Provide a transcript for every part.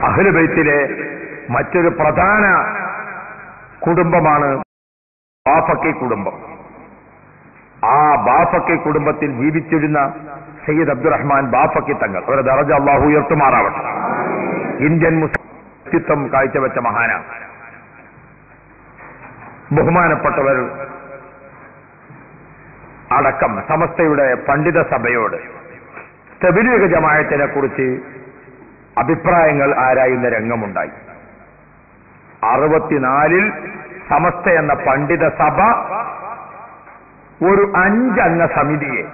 അഹ്ലുബൈത്തിലെ മറ്റൊരു പ്രധാന കുടുംബമാണ് ബാഫക്കി കുടുംബം ആ ബാഫക്കി കുടുംബത്തിൽ ജീവിച്ചിരുന്ന സയ്യിദ് അബ്ദുറഹ്മാൻ ബാഫക്കി തങ്ങൾ അവരുടെ ദറജ അള്ളാഹു ഉയർത്തുമാറാവട്ടെ ഇന്ത്യൻ മുസ്ലിം വ്യക്തിത്വം കാഴ്ചവെച്ച മഹാനാണ് ബഹുമാനപ്പെട്ടവർ അടക്കം സമസ്തയുടെ പണ്ഡിത സഭയോട് തബിലീഗ് ജമായത്തിനെ കുറിച്ച് അഭിപ്രായങ്ങൾ ആരായുന്ന രംഗമുണ്ടായി അറുപത്തിനാലിൽ സമസ്ത എന്ന പണ്ഡിത സഭ ഒരു അഞ്ചംഗ സമിതിയെ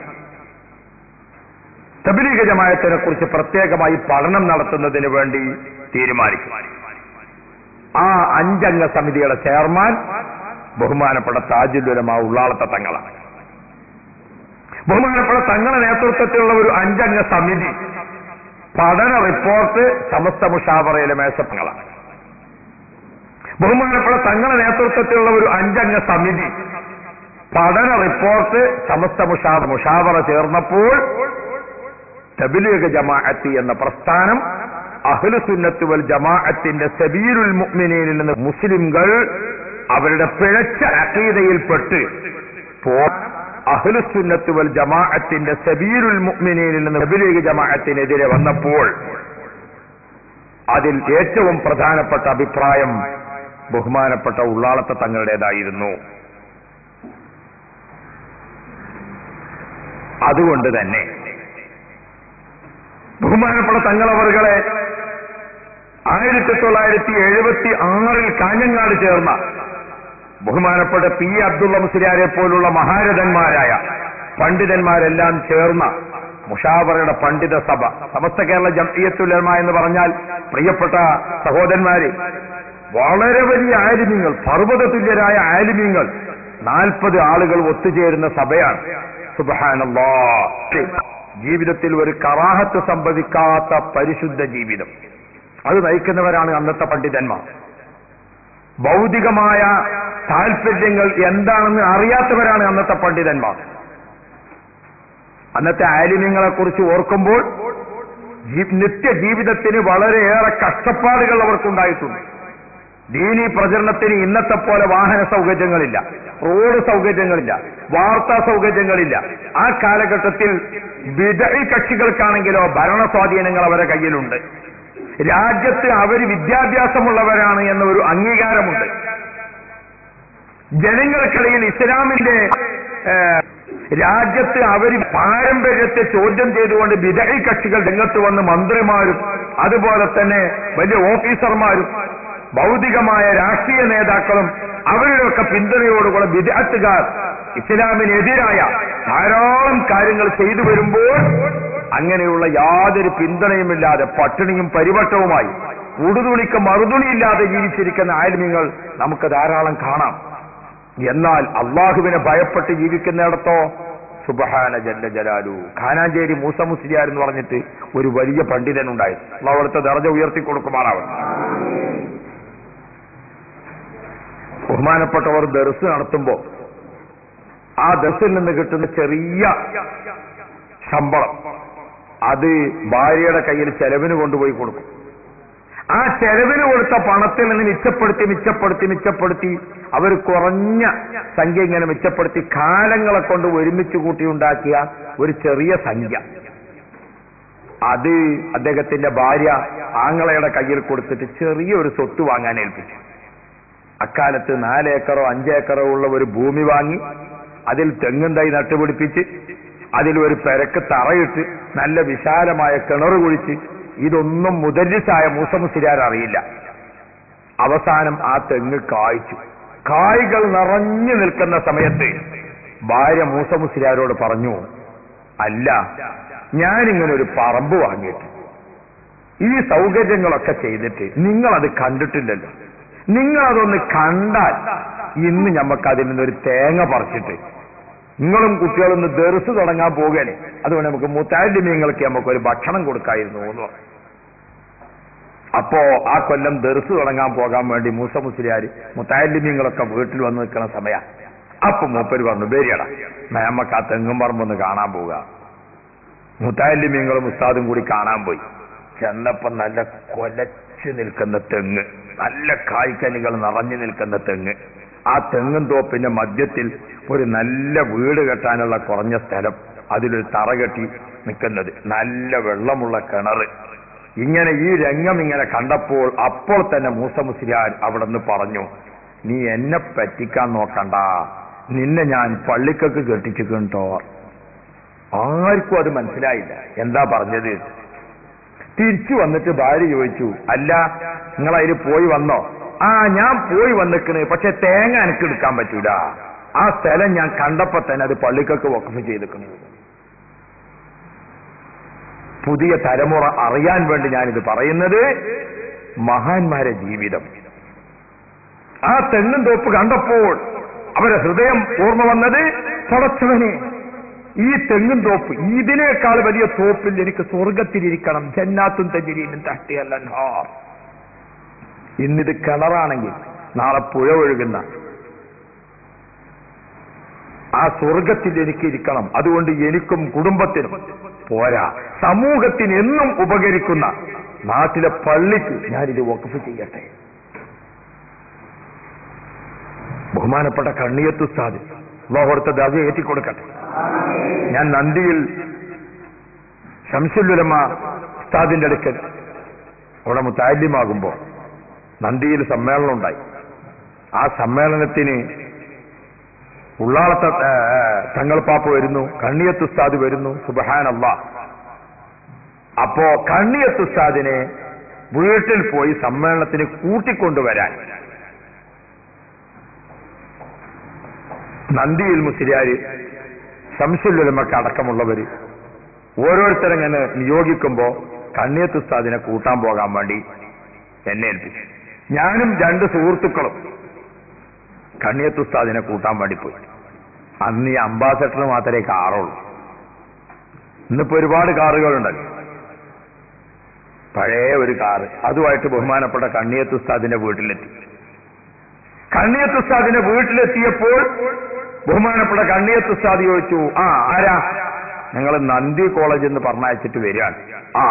തബിലീഗ് ജമായത്തിനെ കുറിച്ച് പ്രത്യേകമായി പഠനം നടത്തുന്നതിന് വേണ്ടി തീരുമാനിക്കും ആ അഞ്ചംഗ സമിതിയുടെ ചെയർമാൻ ബഹുമാനപ്പെട്ട താജുലുലമ ഉള്ളാളത്തെ തങ്ങളാണ് ബഹുമാനപ്പെട്ട തങ്ങളുടെ നേതൃത്വത്തിലുള്ള ഒരു അഞ്ചംഗ സമിതി പഠന റിപ്പോർട്ട് സമസ്ത മുഷാവറയിലെ മേശപ്പങ്ങളാണ് ബഹുമാനപ്പെട്ട തങ്ങളുടെ നേതൃത്വത്തിലുള്ള ഒരു അഞ്ചംഗ സമിതി പഠന റിപ്പോർട്ട് സമസ്ത മുഷാവ മുഷാവറ ചേർന്നപ്പോൾ തബിലീഗ് ജമാഅത്തി എന്ന പ്രസ്ഥാനം അഹ്ലു സുന്നത്ത് വൽ ജമാഅത്തിന്റെ സബീരുൽ മുഅ്മിനീനിൽ നിന്ന് മുസ്ലിംകൾ അവരുടെ പിഴച്ച അഖീദയിൽപ്പെട്ട് പോ അഹ്ലു സുന്നത്ത് വൽ ജമാഅത്തിന്റെ സബീരുൽ മുഅ്മിനീനിൽ നിന്ന് തബിലീഗ് ജമാഅത്തിനെതിരെ വന്നപ്പോൾ അതിൽ ഏറ്റവും പ്രധാനപ്പെട്ട അഭിപ്രായം ബഹുമാനപ്പെട്ട ഉള്ളാളത്തെ തങ്ങളുടേതായിരുന്നു അതുകൊണ്ട് തന്നെ ബഹുമാനപ്പെട്ട തങ്ങളവറുകളെ ആയിരത്തി തൊള്ളായിരത്തി എഴുപത്തി ആറിൽ കാഞ്ഞങ്ങാട് ചേർന്ന ബഹുമാനപ്പെട്ട പി അബ്ദുള്ള മുസ്ലിയാരെ പോലുള്ള മഹാരഥന്മാരായ പണ്ഡിതന്മാരെല്ലാം ചേർന്ന മുഷാവറയുടെ പണ്ഡിത സഭ സമസ്ത കേരള ജംഇയത്തുലമ എന്ന് പറഞ്ഞാൽ പ്രിയപ്പെട്ട സഹോദരന്മാര് വളരെ വലിയ ആലിമ്യങ്ങൾ പർവ്വത തുല്യരായ ആലിമ്യങ്ങൾ നാൽപ്പത് ആളുകൾ ഒത്തുചേരുന്ന സഭയാണ് സുബഹാനല്ലാ ജീവിതത്തിൽ ഒരു കറാഹത്ത് സംഭവിക്കാത്ത പരിശുദ്ധ ജീവിതം അത് നയിക്കുന്നവരാണ് അന്നത്തെ പണ്ഡിതന്മാർ ഭൗതികമായ താല്പര്യങ്ങൾ എന്താണെന്ന് അറിയാത്തവരാണ് അന്നത്തെ പണ്ഡിതന്മാർ അന്നത്തെ ആലിമ്യങ്ങളെ കുറിച്ച് ഓർക്കുമ്പോൾ ജീ- നിത്യജീവിതത്തിന് വളരെയേറെ കഷ്ടപ്പാടുകൾ അവർക്കുണ്ടായിട്ടുണ്ട് ദീനീ പ്രചരണത്തിന് ഇന്നത്തെ പോലെ വാഹന സൗകര്യങ്ങളില്ല റോഡ് സൗകര്യങ്ങളില്ല വാർത്താ സൗകര്യങ്ങളില്ല ആ കാലഘട്ടത്തിൽ വിദഴി കക്ഷികൾക്കാണെങ്കിലോ ഭരണ സ്വാധീനങ്ങൾ അവരുടെ കയ്യിലുണ്ട് രാജ്യത്ത് അവർ വിദ്യാഭ്യാസമുള്ളവരാണ് എന്ന ഒരു അംഗീകാരമുണ്ട് ജനങ്ങൾക്കിടയിൽ ഇസ്ലാമിന്റെ ഏഹ്, രാജ്യത്ത് അവർ പാരമ്പര്യത്തെ ചോദ്യം ചെയ്തുകൊണ്ട് വിദഴി കക്ഷികൾ രംഗത്ത് വന്ന് മന്ത്രിമാരും അതുപോലെ തന്നെ വലിയ ഓഫീസർമാരും ഭൗതികമായ രാഷ്ട്രീയ നേതാക്കളും അവരുടെയൊക്കെ പിന്തുണയോടുകൂടെ വിദഗ്ധക്കാർ ഇസ്ലാമിനെതിരായ ധാരാളം കാര്യങ്ങൾ ചെയ്തു വരുമ്പോൾ അങ്ങനെയുള്ള യാതൊരു പിന്തുണയുമില്ലാതെ പട്ടിണിയും പരിവട്ടവുമായി ഉടുതുണിക്ക് മറുതുണിയില്ലാതെ ജീവിച്ചിരിക്കുന്ന ആൽമ്യങ്ങൾ നമുക്ക് ധാരാളം കാണാം എന്നാൽ അള്ളാഹുവിനെ ഭയപ്പെട്ട് ജീവിക്കുന്നിടത്തോ സുബഹാന ജല്ല ജലാലു ഖാനാഞ്ചേരി മൂസ മുസ്ലിയാർ എന്ന് പറഞ്ഞിട്ട് ഒരു വലിയ പണ്ഡിതൻ ഉണ്ടായിരുന്നു അള്ളാഹു അവിടുത്തെ ദർജ ഉയർത്തി കൊടുക്കുമാറാവട്ടെ ബഹുമാനപ്പെട്ടവർ ദർസ് നടത്തുമ്പോ ആ ദർസിൽ നിന്ന് കിട്ടുന്ന ചെറിയ ശമ്പളം അത് ഭാര്യയുടെ കയ്യിൽ ചെലവിന് കൊണ്ടുപോയി കൊടുക്കും ആ ചെലവിന് കൊടുത്ത പണത്തിൽ നിന്ന് മിച്ചപ്പെടുത്തി മിച്ചപ്പെടുത്തി മിച്ചപ്പെടുത്തി അവർ കുറഞ്ഞ സംഖ്യ ഇങ്ങനെ മിച്ചപ്പെടുത്തി കാലങ്ങളെ കൊണ്ട് ഒരുമിച്ച് കൂട്ടി ഉണ്ടാക്കിയ ഒരു ചെറിയ സംഖ്യ അത് അദ്ദേഹത്തിന്റെ ഭാര്യ ആങ്ങളയുടെ കയ്യിൽ കൊടുത്തിട്ട് ചെറിയൊരു സ്വത്ത് വാങ്ങാൻ ഏൽപ്പിച്ചു അക്കാലത്ത് നാലേക്കറോ അഞ്ചേക്കറോ ഉള്ള ഒരു ഭൂമി വാങ്ങി അതിൽ തെങ്ങും തൈ നട്ടുപിടിപ്പിച്ച് അതിൽ ഒരു പെരക്ക് തറയിട്ട് നല്ല വിശാലമായ കിണർ കുഴിച്ച് ഇതൊന്നും മുതല്ലിസായ മൂസമുസിരാർ അറിയില്ല അവസാനം ആ തെങ്ങ് കായ്ച്ചു കായ്കൾ നിറഞ്ഞു നിൽക്കുന്ന സമയത്ത് ഭാര്യ മൂസമുസിരാരോട് പറഞ്ഞു അല്ല ഞാനിങ്ങനെ ഒരു പറമ്പ് വാങ്ങിയിട്ട് ഈ സൗകര്യങ്ങളൊക്കെ ചെയ്തിട്ട് നിങ്ങളത് കണ്ടിട്ടില്ലല്ലോ നിങ്ങളതൊന്ന് കണ്ടാൽ ഇന്ന് ഞമ്മക്ക് അതിൽ നിന്നൊരു തേങ്ങ പറിച്ചിട്ട് നിങ്ങളും കുട്ടികളും ഒന്ന് ദർസ് തുടങ്ങാൻ പോവുകയാണ് അതുകൊണ്ട് നമുക്ക് മുത്താലിമ്യങ്ങൾക്ക് നമുക്ക് ഒരു ഭക്ഷണം കൊടുക്കായിരുന്നു എന്ന് പറഞ്ഞു. അപ്പോ ആ കൊല്ലം ദർസ് തുടങ്ങാൻ പോകാൻ വേണ്ടി മൂസ മുസ്ലിയാർ മുത്താലിമ്യങ്ങളൊക്കെ വീട്ടിൽ വന്ന് നിൽക്കുന്ന സമയ അപ്പൊ മൂപ്പര് പറഞ്ഞു ബേരിയടാ നമുക്ക് ആ തെങ്ങും പറമ്പൊന്ന് കാണാൻ പോവുക മുത്താലിമ്യങ്ങളും ഉസ്താദും കൂടി കാണാൻ പോയി ചെന്നപ്പോ നല്ല കൊലച്ച തഴച്ചു നിൽക്കുന്ന തെങ്ങ് നല്ല കായ്ക്കനികൾ നിറഞ്ഞു നിൽക്കുന്ന തെങ്ങ് ആ തെങ്ങും തോപ്പിന്റെ മധ്യത്തിൽ ഒരു നല്ല വീട് കെട്ടാനുള്ള കുറഞ്ഞ സ്ഥലം അതിലൊരു തറ കെട്ടി നിൽക്കുന്നത് നല്ല വെള്ളമുള്ള കിണറ് ഇങ്ങനെ ഈ രംഗം ഇങ്ങനെ കണ്ടപ്പോൾ അപ്പോൾ തന്നെ മൂസ മുസ്ലിയാർ അവിടെ നിന്ന് പറഞ്ഞു നീ എന്നെ പറ്റിക്കാൻ നോക്കണ്ട നിന്നെ ഞാൻ പള്ളിക്കൊക്കെ കെട്ടിച്ചു കേട്ടോ ആർക്കും അത് മനസ്സിലായില്ല എന്താ പറഞ്ഞത് തിരിച്ചു വന്നിട്ട് ഭാര്യ ചോദിച്ചു അല്ല നിങ്ങൾ അതിൽ പോയി വന്നോ ആ ഞാൻ പോയി വന്നിക്കണ് പക്ഷെ തേങ്ങ എനിക്ക് എടുക്കാൻ പറ്റൂല ആ സ്ഥലം ഞാൻ കണ്ടപ്പോ തന്നെ അത് പള്ളിക്കൊക്കെ വക്കഫ് ചെയ്തിരിക്കുന്നത് പുതിയ തലമുറ അറിയാൻ വേണ്ടി ഞാനിത് പറയുന്നത് മഹാന്മാരെ ജീവിതം ആ തെങ്ങും തോപ്പ് കണ്ടപ്പോൾ അവരെ ഹൃദയം ഓർമ്മ വന്നത് പടച്ചവനെ ഈ തെങ്ങും തോപ്പ് ഇതിനേക്കാൾ വലിയ തോപ്പിൽ എനിക്ക് സ്വർഗത്തിലിരിക്കണം ജന്നാത്തും തജിരീനും തട്ടിയല്ല ഇന്നിത് കിണറാണെങ്കിൽ നാളെ പുഴ ഒഴുകുന്ന ആ സ്വർഗത്തിൽ എനിക്ക് ഇരിക്കണം അതുകൊണ്ട് എനിക്കും കുടുംബത്തിനും പോരാ സമൂഹത്തിന് എന്നും ഉപകരിക്കുന്ന നാട്ടിലെ പള്ളിക്ക് ഞാനിത് വഖഫ് ചെയ്യട്ടെ ബഹുമാനപ്പെട്ട കണ്ണിയത്ത് ഉസ്താദ് ലോഹോർത്ത ദാജ ഏറ്റിക്കൊടുക്കട്ടെ ഞാൻ നന്ദിയിൽ ശംസുലുലമ ഉസ്താദിന്റെ അടുക്കൽ അവിടെ മുത്താല്യമാകുമ്പോ നന്ദിയിൽ സമ്മേളനം ഉണ്ടായി ആ സമ്മേളനത്തിന് ഉള്ളാളത്തെ ഏ, ഏ, തങ്ങൾപ്പാപ്പ വരുന്നു കണ്ണിയത്ത് ഉസ്താദ് വരുന്നു സുബഹാനല്ല അപ്പോ കണ്ണിയത്ത് ഉസ്താദിനെ വീട്ടിൽ പോയി സമ്മേളനത്തിന് കൂട്ടിക്കൊണ്ടുവരാൻ നന്ദിയിൽ മുസ്ലിയാര് ശംസുലുലമക്ക് അടക്കമുള്ളവര് ഓരോരുത്തരങ്ങനെ നിയോഗിക്കുമ്പോ കണ്ണിയത്ത് ഉസ്താദിനെ കൂട്ടാൻ പോകാൻ വേണ്ടി എന്നെ ഏൽപ്പിച്ചു ഞാനും രണ്ട് സുഹൃത്തുക്കളും കണ്ണിയത്ത് ഉസ്താദിനെ കൂട്ടാൻ വേണ്ടി പോയി അന്ന് ഈ അംബാസഡർ മാത്രമേ കാറുള്ളൂ ഇന്നിപ്പോ ഒരുപാട് കാറുകളുണ്ടല്ലോ പഴയ ഒരു കാറ് അതുമായിട്ട് ബഹുമാനപ്പെട്ട കണ്ണിയത്ത് ഉസ്താദിന്റെ വീട്ടിലെത്തി കണ്ണിയത്ത് ഉസ്താദിന്റെ വീട്ടിലെത്തിയപ്പോൾ ബഹുമാനപ്പെട്ട കണ്ണിയത്ത് ഉസ്താദ് ചോദിച്ചു ആ ആരാ ഞങ്ങൾ നന്ദി കോളേജ് എന്ന് പറഞ്ഞയച്ചിട്ട് വരികയാണ് ആ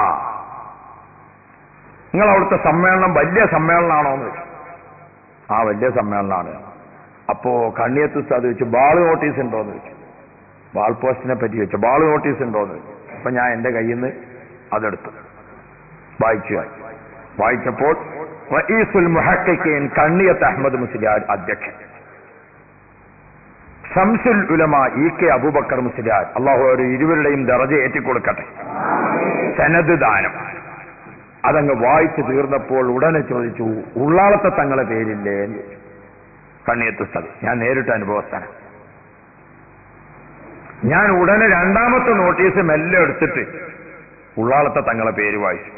നിങ്ങൾ അവിടുത്തെ സമ്മേളനം വലിയ സമ്മേളനമാണോ എന്ന് ചോദിച്ചു ആ വലിയ സമ്മേളനമാണ് അപ്പോ കണ്ണിയത്ത് ഉസ്താദ് ചോദിച്ചു ബാൾ നോട്ടീസ് ഉണ്ടോ എന്ന് ചോദിച്ചു ബാൾ പോസ്റ്റിനെ പറ്റി ചോദിച്ചു ബാൾ നോട്ടീസ് ഉണ്ടോ എന്ന് ചോദിച്ചു അപ്പൊ ഞാൻ എന്റെ കയ്യിൽ നിന്ന് അതെടുത്തു വായിച്ചു വായിച്ചപ്പോൾ റഈസുൽ മുഹക്കിൻ കണ്ണിയത്ത് അഹമ്മദ് മുസ്ലിയാർ അധ്യക്ഷൻ ഷംസുൽ ഉലമ ഇ കെ അബൂബക്കർ മുസ്ലിയാർ അള്ളാഹു ഒരു ഇരുവരുടെയും ദറജ ഏറ്റിക്കൊടുക്കട്ടെ സനദ് ദാനം അതങ്ങ് വായിച്ചു തീർന്നപ്പോൾ ഉടനെ ചോദിച്ചു ഉള്ളാളത്തെ തങ്ങളെ പേരില്ലേ എന്ന് ചോദിച്ചു. കണ്ണിയത്ത് സ്ഥലം ഞാൻ നേരിട്ട് അനുഭവസ്ഥാന ഞാൻ ഉടനെ രണ്ടാമത്തെ നോട്ടീസ് മെല്ലെ എടുത്തിട്ട് ഉള്ളാളത്തെ തങ്ങളെ പേര് വായിച്ചു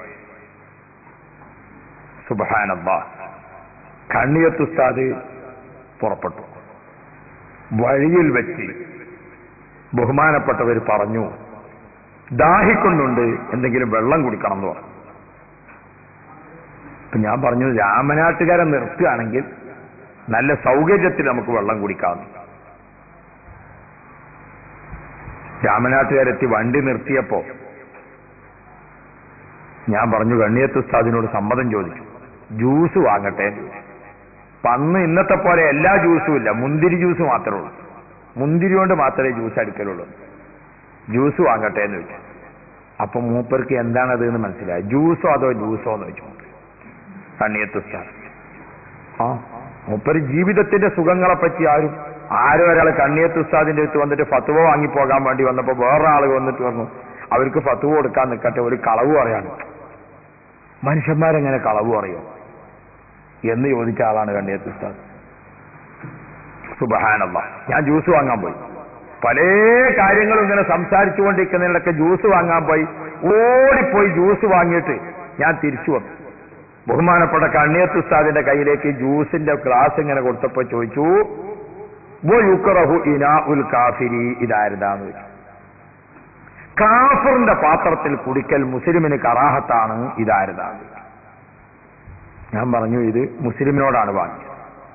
സുബഹാനബ്ബ കണ്ണിയത്ത് ഉസ്താദ് പുറപ്പെട്ടു വഴിയിൽ വെച്ച് ബഹുമാനപ്പെട്ടവർ പറഞ്ഞു ദാഹിക്കുന്നുണ്ട് എന്തെങ്കിലും വെള്ളം കുടിക്കണം എന്ന് പറഞ്ഞു അപ്പൊ ഞാൻ പറഞ്ഞു രാമനാട്ടുകാരെ നിർത്തുകയാണെങ്കിൽ നല്ല സൗകര്യത്തിൽ നമുക്ക് വെള്ളം കുടിക്കാം രാമനാട്ടുകാരെത്തി വണ്ടി നിർത്തിയപ്പോ ഞാൻ പറഞ്ഞു കണ്ണിയത്ത് ഉസ്താദിനോട് സമ്മതം ചോദിച്ചു ജ്യൂസ് വാങ്ങട്ടെ എന്ന് ചോദിച്ചു. അപ്പൊ അന്ന് ഇന്നത്തെ പോലെ എല്ലാ ജ്യൂസും ഇല്ല മുന്തിരി ജ്യൂസ് മാത്രമേ ഉള്ളൂ മുന്തിരി കൊണ്ട് മാത്രമേ ജ്യൂസ് അടിക്കലുള്ളൂ ജ്യൂസ് വാങ്ങട്ടെ എന്ന് ചോദിച്ചു അപ്പൊ മൂപ്പർക്ക് എന്താണത് എന്ന് മനസ്സിലായി ജ്യൂസോ അതോ ജ്യൂസോ എന്ന് ചോദിച്ചു മൂപ്പര്. കണ്ണിയത്ത് ഉസ്താദ് ആ മൂപ്പര് ജീവിതത്തിന്റെ സുഖങ്ങളെ പറ്റി ആരും ആരോ ഒരാൾ കണ്ണിയത്ത് ഉസ്താദിന്റെ അടുത്ത് വന്നിട്ട് ഫത്തുവ വാങ്ങി പോകാൻ വേണ്ടി വന്നപ്പോ വേറൊരാൾ വന്നിട്ട് പറഞ്ഞു അവർക്ക് ഫത്തുവ കൊടുക്കാൻ നിൽക്കട്ടെ ഒരു കളവ് പറയാണ് മനുഷ്യന്മാരെങ്ങനെ കളവ് പറയോ എന്ന് ചോദിച്ച ആളാണ് കണ്ണിയത്ത് ഉസ്താദ് സുബഹാനല്ല ഞാൻ ജ്യൂസ് വാങ്ങാൻ പോയി പല കാര്യങ്ങളും ഇങ്ങനെ സംസാരിച്ചുകൊണ്ടിരിക്കുന്നതിലൊക്കെ ജ്യൂസ് വാങ്ങാൻ പോയി ഓടിപ്പോയി ജ്യൂസ് വാങ്ങിയിട്ട് ഞാൻ തിരിച്ചു വന്നു ബഹുമാനപ്പെട്ട കണ്ണിയത്ത് ഉസ്താദിന്റെ കയ്യിലേക്ക് ജ്യൂസിന്റെ ഗ്ലാസ് ഇങ്ങനെ കൊടുത്തപ്പോ ചോദിച്ചു "വ യുക്റഹു ഇനാ ഉൽ കാഫിരി ഇതായിരുന്നാന്ന് ചോദിച്ചു കാഫറിന്റെ പാത്രത്തിൽ കുടിക്കൽ മുസ്ലിമിന് കറാഹത്താണ് ഇതായിരുന്നാന്ന് ചോദിച്ചു. ഞാൻ പറഞ്ഞു ഇത് മുസ്ലിമിനോടാണ് വാങ്ങിയത്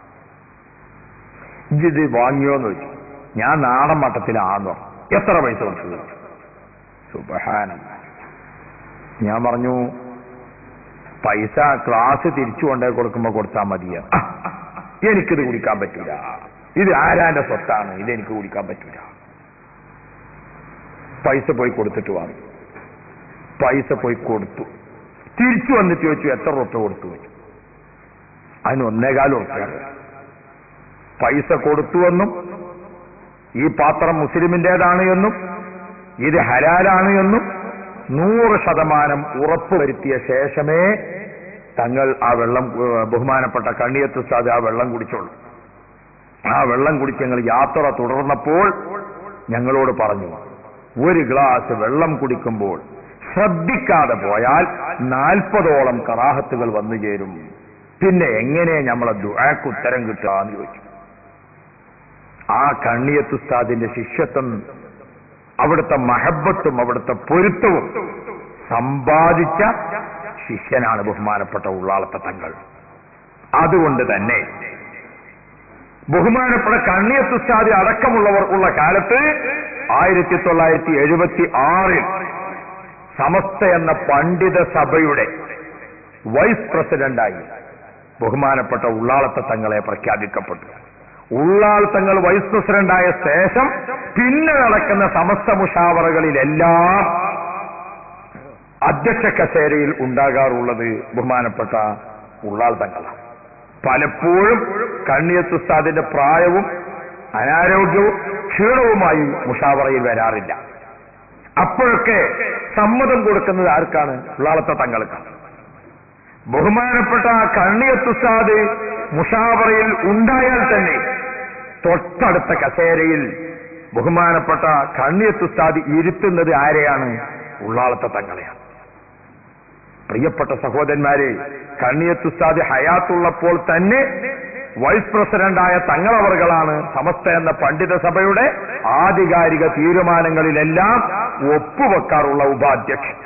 ഇജിത് വാങ്ങിയോന്ന് ചോദിച്ചു ഞാൻ നാടൻ മട്ടത്തിലാണെന്ന് പറഞ്ഞു എത്ര പൈസ കൊടുത്തു ചോദിച്ചു സുബഹാന ഞാൻ പറഞ്ഞു പൈസ ക്ലാസ് തിരിച്ചു കൊണ്ടേ കൊടുക്കുമ്പോ കൊടുത്താൽ മതിയ എനിക്കിത് കുടിക്കാൻ പറ്റൂല ഇത് ആരാന്റെ സ്വത്താണ് ഇത് എനിക്ക് കുടിക്കാൻ പറ്റൂല പൈസ പോയി കൊടുത്തിട്ട് വാങ്ങി പൈസ പോയി കൊടുത്തു തിരിച്ചു വന്നിട്ട് ചോദിച്ചു എത്ര ഉറുപ്പ്യ കൊടുത്തു വെച്ചു അതിന് ഒന്നേകാലും ഉറുപ്പ്യാണ് പൈസ കൊടുത്തുവെന്നും ഈ പാത്രം മുസ്ലിമിന്റേതാണ് എന്നും ഇത് ഹലാലാണ് എന്നും നൂറ് ശതമാനം ഉറപ്പുവരുത്തിയ ശേഷമേ തങ്ങൾ ആ വെള്ളം ഏഹ്, ബഹുമാനപ്പെട്ട കണ്ണിയത്ത് ഉസ്താദ് ആ വെള്ളം കുടിച്ചോളൂ ആ വെള്ളം കുടിച്ച് ഞങ്ങൾ യാത്ര തുടർന്നപ്പോൾ ഞങ്ങളോട് പറഞ്ഞു ഒരു ഗ്ലാസ് വെള്ളം കുടിക്കുമ്പോൾ ശ്രദ്ധിക്കാതെ പോയാൽ നാൽപ്പതോളം കറാഹത്തുകൾ വന്നു ചേരും പിന്നെ എങ്ങനെ നമ്മളെ ദുആക്ക് ഉത്തരം കിട്ടുക എന്ന് ചോദിച്ചു ആ കണ്ണിയത്തുസ്താദിന്റെ ശിഷ്യത്വം അവിടുത്തെ മഹബത്തും അവിടുത്തെ പൊരുത്തവും സമ്പാദിച്ച ശിഷ്യനാണ് ബഹുമാനപ്പെട്ട ഉള്ളാളത്തെ തങ്ങൾ അതുകൊണ്ട് തന്നെ ബഹുമാനപ്പെട്ട കണ്ണിയത്തുസ്താദി അടക്കമുള്ളവർ ഉള്ള കാലത്ത് ആയിരത്തി തൊള്ളായിരത്തി എഴുപത്തി ആറിൽ സമസ്ത എന്ന പണ്ഡിത സഭയുടെ വൈസ് പ്രസിഡന്റായി ബഹുമാനപ്പെട്ട ഉള്ളാളത്തെ തങ്ങളെ പ്രഖ്യാപിക്കപ്പെട്ടു ഉള്ളാൾ തങ്ങൾ വൈസ് പ്രസിഡന്റായ ശേഷം പിന്നെ നടക്കുന്ന സമസ്ത മുഷാവറകളിലെല്ലാം അധ്യക്ഷ കസേരയിൽ ഉണ്ടാകാറുള്ളത് ബഹുമാനപ്പെട്ട ഉള്ളാൾ തങ്ങളാണ് പലപ്പോഴും കണ്ണിയത്തുസ്താദിന്റെ പ്രായവും അനാരോഗ്യവും ക്ഷീണവുമായി മുഷാവറയിൽ വരാറില്ല അപ്പോഴൊക്കെ സമ്മതം കൊടുക്കുന്നത് ആർക്കാണ് ഉള്ളാളത്തെ തങ്ങൾക്കാണ് ബഹുമാനപ്പെട്ട കണ്ണിയത്തുസ്താദ് മുഷാവറയിൽ ഉണ്ടായാൽ തന്നെ തൊട്ടടുത്ത കസേരയിൽ ബഹുമാനപ്പെട്ട കണ്ണിയത്തുസ്താദ് ഇരുത്തുന്നത് ആരെയാണ് ഉള്ളാളത്തെ തങ്ങളെയാണ് പ്രിയപ്പെട്ട സഹോദരന്മാരെ കണ്ണിയത്തുസ്താദ് ഹയാത്തുള്ളപ്പോൾ തന്നെ വൈസ് പ്രസിഡന്റായ തങ്ങളവറുകളാണ് സമസ്ത എന്ന പണ്ഡിത സഭയുടെ ആധികാരിക തീരുമാനങ്ങളിലെല്ലാം ഒപ്പുവെക്കാറുള്ള ഉപാധ്യക്ഷൻ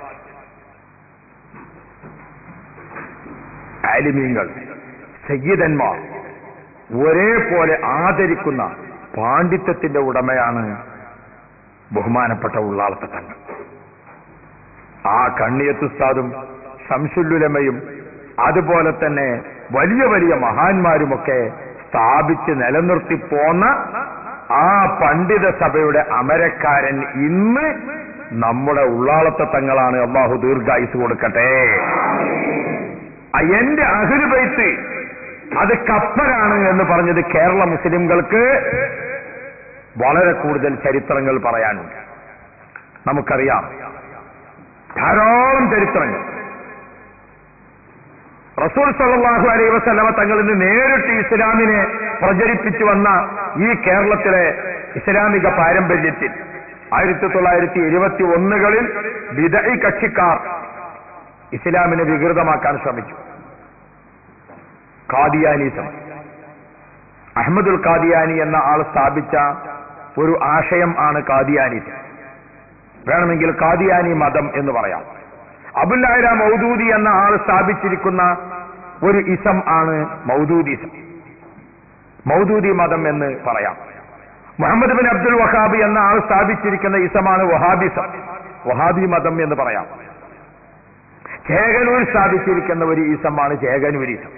ആലിമീങ്ങൾ സയ്യിദന്മാർ ഒരേപോലെ ആദരിക്കുന്ന പാണ്ഡിത്യത്തിന്റെ ഉടമയാണ് ബഹുമാനപ്പെട്ട ഉള്ളാളത്തെ തങ്ങൾ ആ കണ്ണിയത്തുസ്താദും ശംസുല്ലുലമയും അതുപോലെ തന്നെ വലിയ വലിയ മഹാന്മാരുമൊക്കെ സ്ഥാപിച്ച് നിലനിർത്തി പോന്ന ആ പണ്ഡിത സഭയുടെ അമരക്കാരൻ ഇന്ന് നമ്മുടെ ഉള്ളാളത്തെ തങ്ങളാണ് അള്ളാഹു ദീർഘായുസ് കൊടുക്കട്ടെ ആ എന്റെ അഹുരുബൈത്ത് അത് കപ്പലാണ് എന്ന് പറഞ്ഞത് കേരള മുസ്ലിംകൾക്ക് വളരെ കൂടുതൽ ചരിത്രങ്ങൾ പറയാനുണ്ട് നമുക്കറിയാം ധാരാളം ചരിത്രങ്ങൾ റസൂൽ സല്ലല്ലാഹു അലൈഹി വസല്ലമ തങ്ങളിൽ നിന്ന് നേരിട്ട് ഇസ്ലാമിനെ പ്രചരിപ്പിച്ചു വന്ന ഈ കേരളത്തിലെ ഇസ്ലാമിക പാരമ്പര്യത്തിൽ ആയിരത്തി തൊള്ളായിരത്തി ഇരുപത്തി ഒന്നുകളിൽ വിദയി കക്ഷിക്കാർ ഇസ്ലാമിനെ വികൃതമാക്കാൻ ശ്രമിച്ചു ഖാദിയാനിസം അഹമ്മദുൽ ഖാദിയാനി എന്ന ആൾ സ്ഥാപിച്ച ഒരു ആശയം ആണ് ഖാദിയാനിസം വേണമെങ്കിൽ ഖാദിയാനി മതം എന്ന് പറയാം അബുല്ലാഹിര മൗദൂദി എന്ന ആൾ സ്ഥാപിച്ചിരിക്കുന്ന ഒരു ഇസം ആണ് മൗദൂദിസം മൗദൂദി മതം എന്ന് പറയാം മുഹമ്മദ് ബിൻ അബ്ദുൽ വഹാബി എന്ന ആൾ സ്ഥാപിച്ചിരിക്കുന്ന ഇസമാണ് വഹാബിസം വഹാബി മതം എന്ന് പറയാം ചേകനൂർ സ്ഥാപിച്ചിരിക്കുന്ന ഒരു ഈസമാണ് ചേകനൂരിസം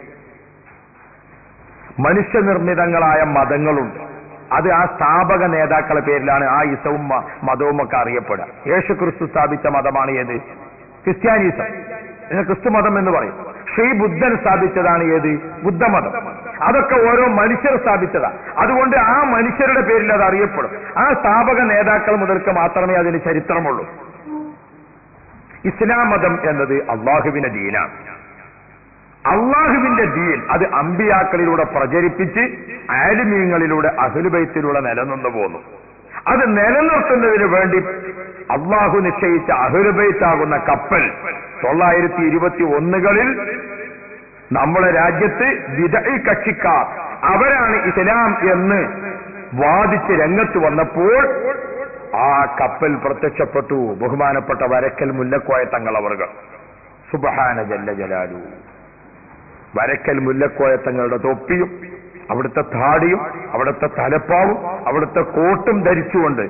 മനുഷ്യനിർമ്മിതങ്ങളായ മതങ്ങളുണ്ട് അത് ആ സ്ഥാപക നേതാക്കളെ പേരിലാണ് ആ ഇസവും മ- മതവും ഒക്കെ അറിയപ്പെടുക യേശു ക്രിസ്തു സ്ഥാപിച്ച മതമാണ് ഏത് ക്രിസ്ത്യാനിസം ഇതിനെ ക്രിസ്തു മതം എന്ന് പറയും ശ്രീ ബുദ്ധൻ സ്ഥാപിച്ചതാണ് ഏത് ബുദ്ധമതം അതൊക്കെ ഓരോ മനുഷ്യർ സ്ഥാപിച്ചതാ അതുകൊണ്ട് ആ മനുഷ്യരുടെ പേരിൽ അത് അറിയപ്പെടും ആ സ്ഥാപക നേതാക്കൾ മുതൽക്ക് മാത്രമേ അതിന് ചരിത്രമുള്ളൂ ഇസ്ലാം മതം എന്നത് അള്ളാഹുവിന്റെ ദീനാണ് അള്ളാഹുവിന്റെ ദീൻ അത് അമ്പിയാക്കളിലൂടെ പ്രചരിപ്പിച്ച് ആലിമീങ്ങളിലൂടെ അഹുലുബൈത്തിലൂടെ നിലനിന്നു പോന്നു അത് നിലനിർത്തുന്നതിന് വേണ്ടി അള്ളാഹു നിശ്ചയിച്ച അഹുലുബൈത്താകുന്ന കപ്പൽ തൊള്ളായിരത്തി ഇരുപത്തി ഒന്നുകളിൽ നമ്മുടെ രാജ്യത്ത് വിദയി കക്ഷിക്കാർ അവരാണ് ഇസ്ലാം എന്ന് വാദിച്ച് രംഗത്ത് വന്നപ്പോൾ ആ കപ്പൽ പ്രത്യക്ഷപ്പെട്ടു ബഹുമാനപ്പെട്ട വരക്കൽ മുല്ലക്കോയ തങ്ങളവർകൾ സുബഹാന ജല്ല ജലാലു വരക്കൽ മുല്ലക്കോയ തങ്ങളുടെ തൊപ്പിയും അവിടുത്തെ താടിയും അവിടുത്തെ തലപ്പാവും അവിടുത്തെ കോട്ടും ധരിച്ചുകൊണ്ട്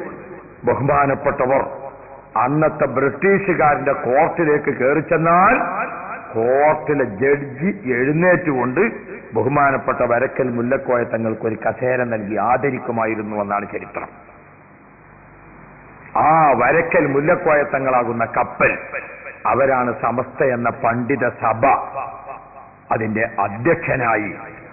ബഹുമാനപ്പെട്ടവർ അന്നത്തെ ബ്രിട്ടീഷുകാരന്റെ കോർട്ടിലേക്ക് കയറി ചെന്നാൽ കോർട്ടിലെ ജഡ്ജി എഴുന്നേറ്റുകൊണ്ട് ബഹുമാനപ്പെട്ട വരക്കൽ മുല്ലക്കോയ തങ്ങൾക്ക് ഒരു കസേര നൽകി ആദരിക്കുമായിരുന്നു എന്നാണ് ചരിത്രം ആ വരക്കൽ മുല്ലക്കോയ തങ്ങളാകുന്ന കപ്പൽ അവരാണ് സമസ്ത എന്ന പണ്ഡിത സഭ അതിന്റെ അധ്യക്ഷനായി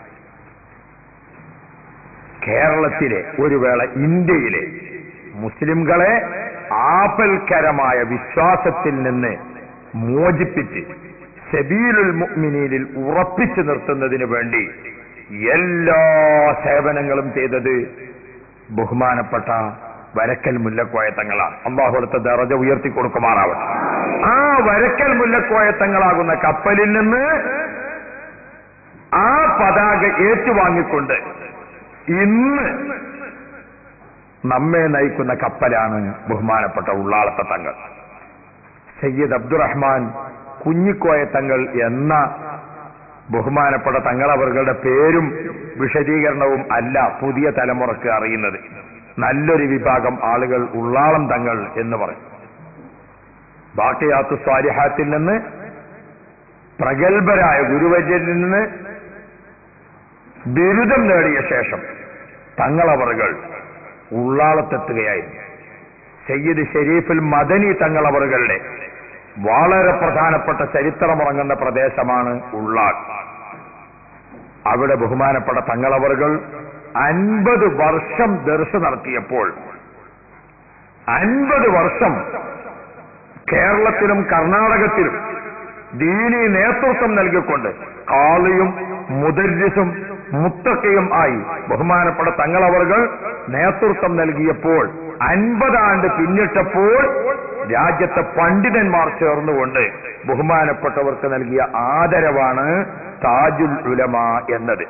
കേരളത്തിലെ ഒരു വേള ഇന്ത്യയിലെ മുസ്ലിംകളെ ആപൽക്കരമായ വിശ്വാസത്തിൽ നിന്ന് മോചിപ്പിച്ച് സെബീലുൽ മുഅ്മിനീനിൽ ഉറപ്പിച്ചു നിർത്തുന്നതിന് വേണ്ടി എല്ലാ സേവനങ്ങളും ചെയ്തത് ബഹുമാനപ്പെട്ട വരക്കൽ മുല്ലക്കോയ തങ്ങളാണ് അള്ളാഹു അടുത്ത ദറജ ഉയർത്തി കൊടുക്കുമാറാവട്ടെ ആ വരക്കൽ മുല്ലക്കോയ തങ്ങളാകുന്ന കപ്പലിൽ നിന്ന് ആ പതാക ഏറ്റുവാങ്ങിക്കൊണ്ട് ഇന്ന് നമ്മെ നയിക്കുന്ന കപ്പലാണ് ബഹുമാനപ്പെട്ട ഉള്ളാളത്തെ തങ്ങൾ സയ്യിദ് അബ്ദുറഹ്മാൻ കുഞ്ഞിക്കോയ തങ്ങൾ എന്ന ബഹുമാനപ്പെട്ട തങ്ങളവர்களுടെ പേരും വിശദീകരണവും അല്ല പുതിയ തലമുറക്ക് അറിയുന്നത് നല്ലൊരു വിഭാഗം ആളുകൾ ഉള്ളാളം തങ്ങൾ എന്ന് പറയും ബാക്കിയാത്തു സ്വാലിഹാത്തിൽ നിന്ന് പ്രഗത്ഭരായ ഗുരുവര്യനിൽ നിന്ന് ബിരുദം നേടിയ ശേഷം തങ്ങളവറുകൾ ഉള്ളാളത്തെത്തുകയായിരുന്നു സയ്യിദ് ഷെരീഫുൽ മദനി തങ്ങളവറുകളുടെ വളരെ പ്രധാനപ്പെട്ട ചരിത്രമുറങ്ങുന്ന പ്രദേശമാണ് ഉള്ളാൾ അവിടെ ബഹുമാനപ്പെട്ട തങ്ങളവറുകൾ അൻപത് വർഷം ദർശ നടത്തിയപ്പോൾ അൻപത് വർഷം കേരളത്തിലും കർണാടകത്തിലും ദീനി നേതൃത്വം നൽകിക്കൊണ്ട് കാളിയും മുദരിസും മുത്തക്കയും ആയി ബഹുമാനപ്പെട്ട തങ്ങളവറുകൾ നേതൃത്വം നൽകിയപ്പോൾ അൻപതാണ്ട് പിന്നിട്ടപ്പോൾ രാജ്യത്തെ പണ്ഡിതന്മാർ ചേർന്നുകൊണ്ട് ബഹുമാനപ്പെട്ടവർക്ക് നൽകിയ ആദരവാണ് താജുൽ ഉലമ എന്നത്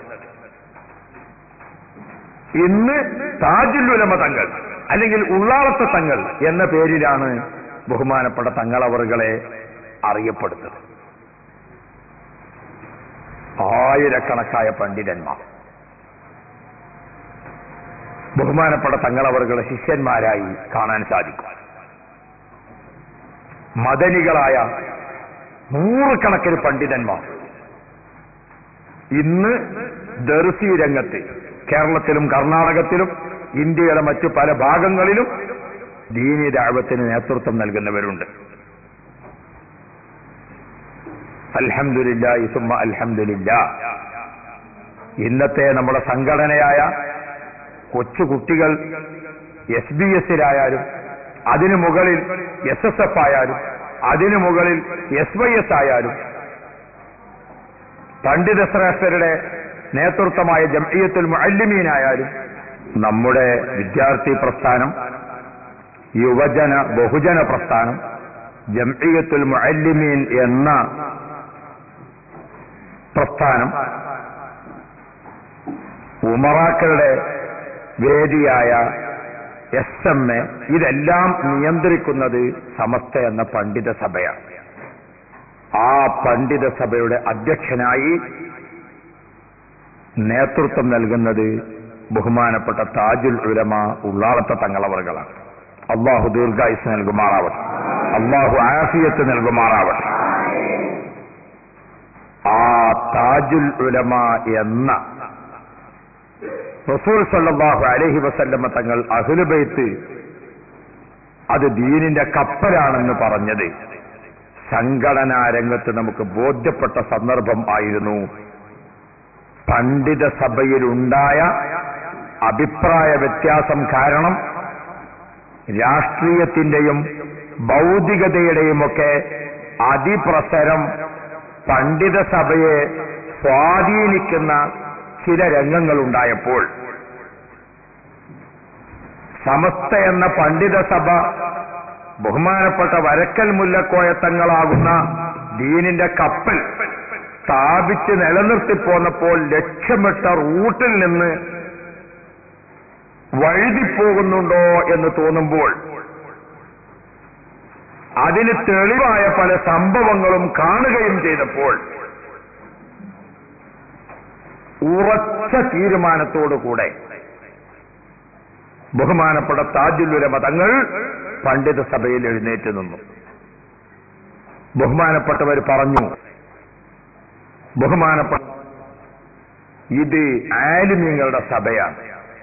ഇന്ന് താജുൽ ഉലമ തങ്ങൾ അല്ലെങ്കിൽ ഉള്ളാളത്തെ തങ്ങൾ എന്ന പേരിലാണ് ബഹുമാനപ്പെട്ട തങ്ങളവറുകളെ അറിയപ്പെടുന്നത് ആയിരക്കണക്കായ പണ്ഡിതന്മാർ ബഹുമാനപ്പെട്ട തങ്ങളവറുകളെ ശിഷ്യന്മാരായി കാണാൻ സാധിക്കും മദനികളായ നൂറുകണക്കിന് പണ്ഡിതന്മാർ ഇന്ന് ദർസി രംഗത്ത് കേരളത്തിലും കർണാടകത്തിലും ഇന്ത്യയുടെ മറ്റു പല ഭാഗങ്ങളിലും ദീനി ദാവത്തിന് നേതൃത്വം നൽകുന്നവരുണ്ട് അൽഹമില്ല ഇസുമ്മ അൽഹമില്ല ഇന്നത്തെ നമ്മുടെ സംഘടനയായ കൊച്ചുകുട്ടികൾ എസ് ബി എസിലായാലും അതിനു മുകളിൽ എസ് എസ് എഫ് ആയാലും അതിനു മുകളിൽ എസ് വൈ എസ് ആയാലും പണ്ഡിത ശ്രേഷ്ഠരുടെ നേതൃത്വമായ ജംഇയ്യത്തുൽ മുഅല്ലിമീനായാലും നമ്മുടെ വിദ്യാർത്ഥി പ്രസ്ഥാനം യുവജന ബഹുജന പ്രസ്ഥാനം ജംഇയ്യത്തുൽ മുഅല്ലിമീൻ എന്ന പ്രസ്ഥാനം ഉമറാക്കളുടെ വേദിയായ എസ് എം എ ഇതെല്ലാം നിയന്ത്രിക്കുന്നത് സമസ്ത എന്ന പണ്ഡിത സഭയാണ് ആ പണ്ഡിത സഭയുടെ അധ്യക്ഷനായി നേതൃത്വം നൽകുന്നത് ബഹുമാനപ്പെട്ട താജുൽ ഉലമ ഉള്ളാളത്തെ തങ്ങളവറുകളാണ് അള്ളാഹു ദീർഘായുസ് നൽകുമാറാവട്ടെ അള്ളാഹു ആഫിയത്ത് നൽകുമാറാവട്ടെ ആ താജുൽ ഉലമ എന്ന റസൂൽ സല്ലല്ലാഹു അലൈഹി വസല്ലമ തങ്ങൾ അഹ്ലുബൈത്ത് അത് ദീനിന്റെ കപ്പലാണെന്ന് പറഞ്ഞത് സംഘടനാ രംഗത്ത് നമുക്ക് ബോധ്യപ്പെട്ട സന്ദർഭം ആയിരുന്നു പണ്ഡിത സഭയിലുണ്ടായ അഭിപ്രായ വ്യത്യാസം കാരണം രാഷ്ട്രീയത്തിന്റെയും ഭൗതികതയുടെയുമൊക്കെ അതിപ്രസരം പണ്ഡിത സഭയെ സ്വാധീനിക്കുന്ന ചില രംഗങ്ങളുണ്ടായപ്പോൾ സമസ്ത എന്ന പണ്ഡിത സഭ ബഹുമാനപ്പെട്ട വരക്കൽ മുല്ലക്കോയത്തങ്ങളാകുന്ന ദീനിന്റെ കപ്പൽ സ്ഥാപിച്ച് നിലനിർത്തിപ്പോന്നപ്പോൾ ലക്ഷ്യമിട്ട റൂട്ടിൽ നിന്ന് വഴുതിപ്പോകുന്നുണ്ടോ എന്ന് തോന്നുമ്പോൾ അതിന് തെളിവായ പല സംഭവങ്ങളും കാണുകയും ചെയ്തപ്പോൾ ഉറച്ച തീരുമാനത്തോടുകൂടെ ബഹുമാനപ്പെട്ട താജുല്ലുര മതങ്ങൾ പണ്ഡിത സഭയിൽ എഴുന്നേറ്റ് നിന്നു ബഹുമാനപ്പെട്ടവർ പറഞ്ഞു ബഹുമാനപ്പെട്ട ഇത് ആലിമ്യങ്ങളുടെ സഭയാണ്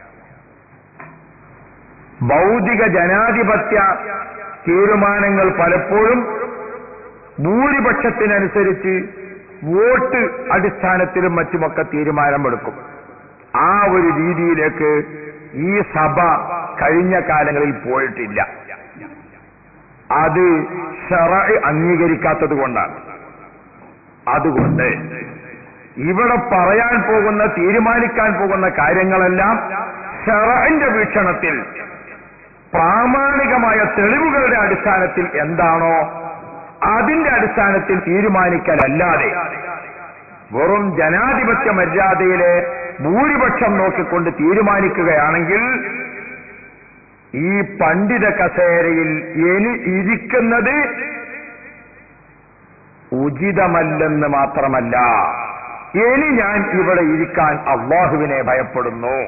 ഭൗതിക ജനാധിപത്യ തീരുമാനങ്ങൾ പലപ്പോഴും ഭൂരിപക്ഷത്തിനനുസരിച്ച് വോട്ട് അടിസ്ഥാനത്തിലും മറ്റുമൊക്കെ തീരുമാനമെടുക്കും ആ ഒരു രീതിയിലേക്ക് ഈ സഭ കഴിഞ്ഞ കാലങ്ങളിൽ പോയിട്ടില്ല അത് ഷറ അംഗീകരിക്കാത്തത് കൊണ്ടാണ് അതുകൊണ്ട് ഇവിടെ പറയാൻ പോകുന്ന തീരുമാനിക്കാൻ പോകുന്ന കാര്യങ്ങളെല്ലാം ഷറന്റെ വീക്ഷണത്തിൽ പ്രാമാണികമായ തെളിവുകളുടെ അടിസ്ഥാനത്തിൽ എന്താണോ അതിന്റെ അടിസ്ഥാനത്തിൽ തീരുമാനിക്കലല്ലാതെ വെറും ജനാധിപത്യ മര്യാദയിലെ ഭൂരിപക്ഷം നോക്കിക്കൊണ്ട് തീരുമാനിക്കുകയാണെങ്കിൽ ഈ പണ്ഡിത കസേരയിൽ ഇനി ഇരിക്കുന്നത് ഉചിതമല്ലെന്ന് മാത്രമല്ല ഇനി ഞാൻ ഇവിടെ ഇരിക്കാൻ അള്ളാഹുവിനെ ഭയപ്പെടുന്നു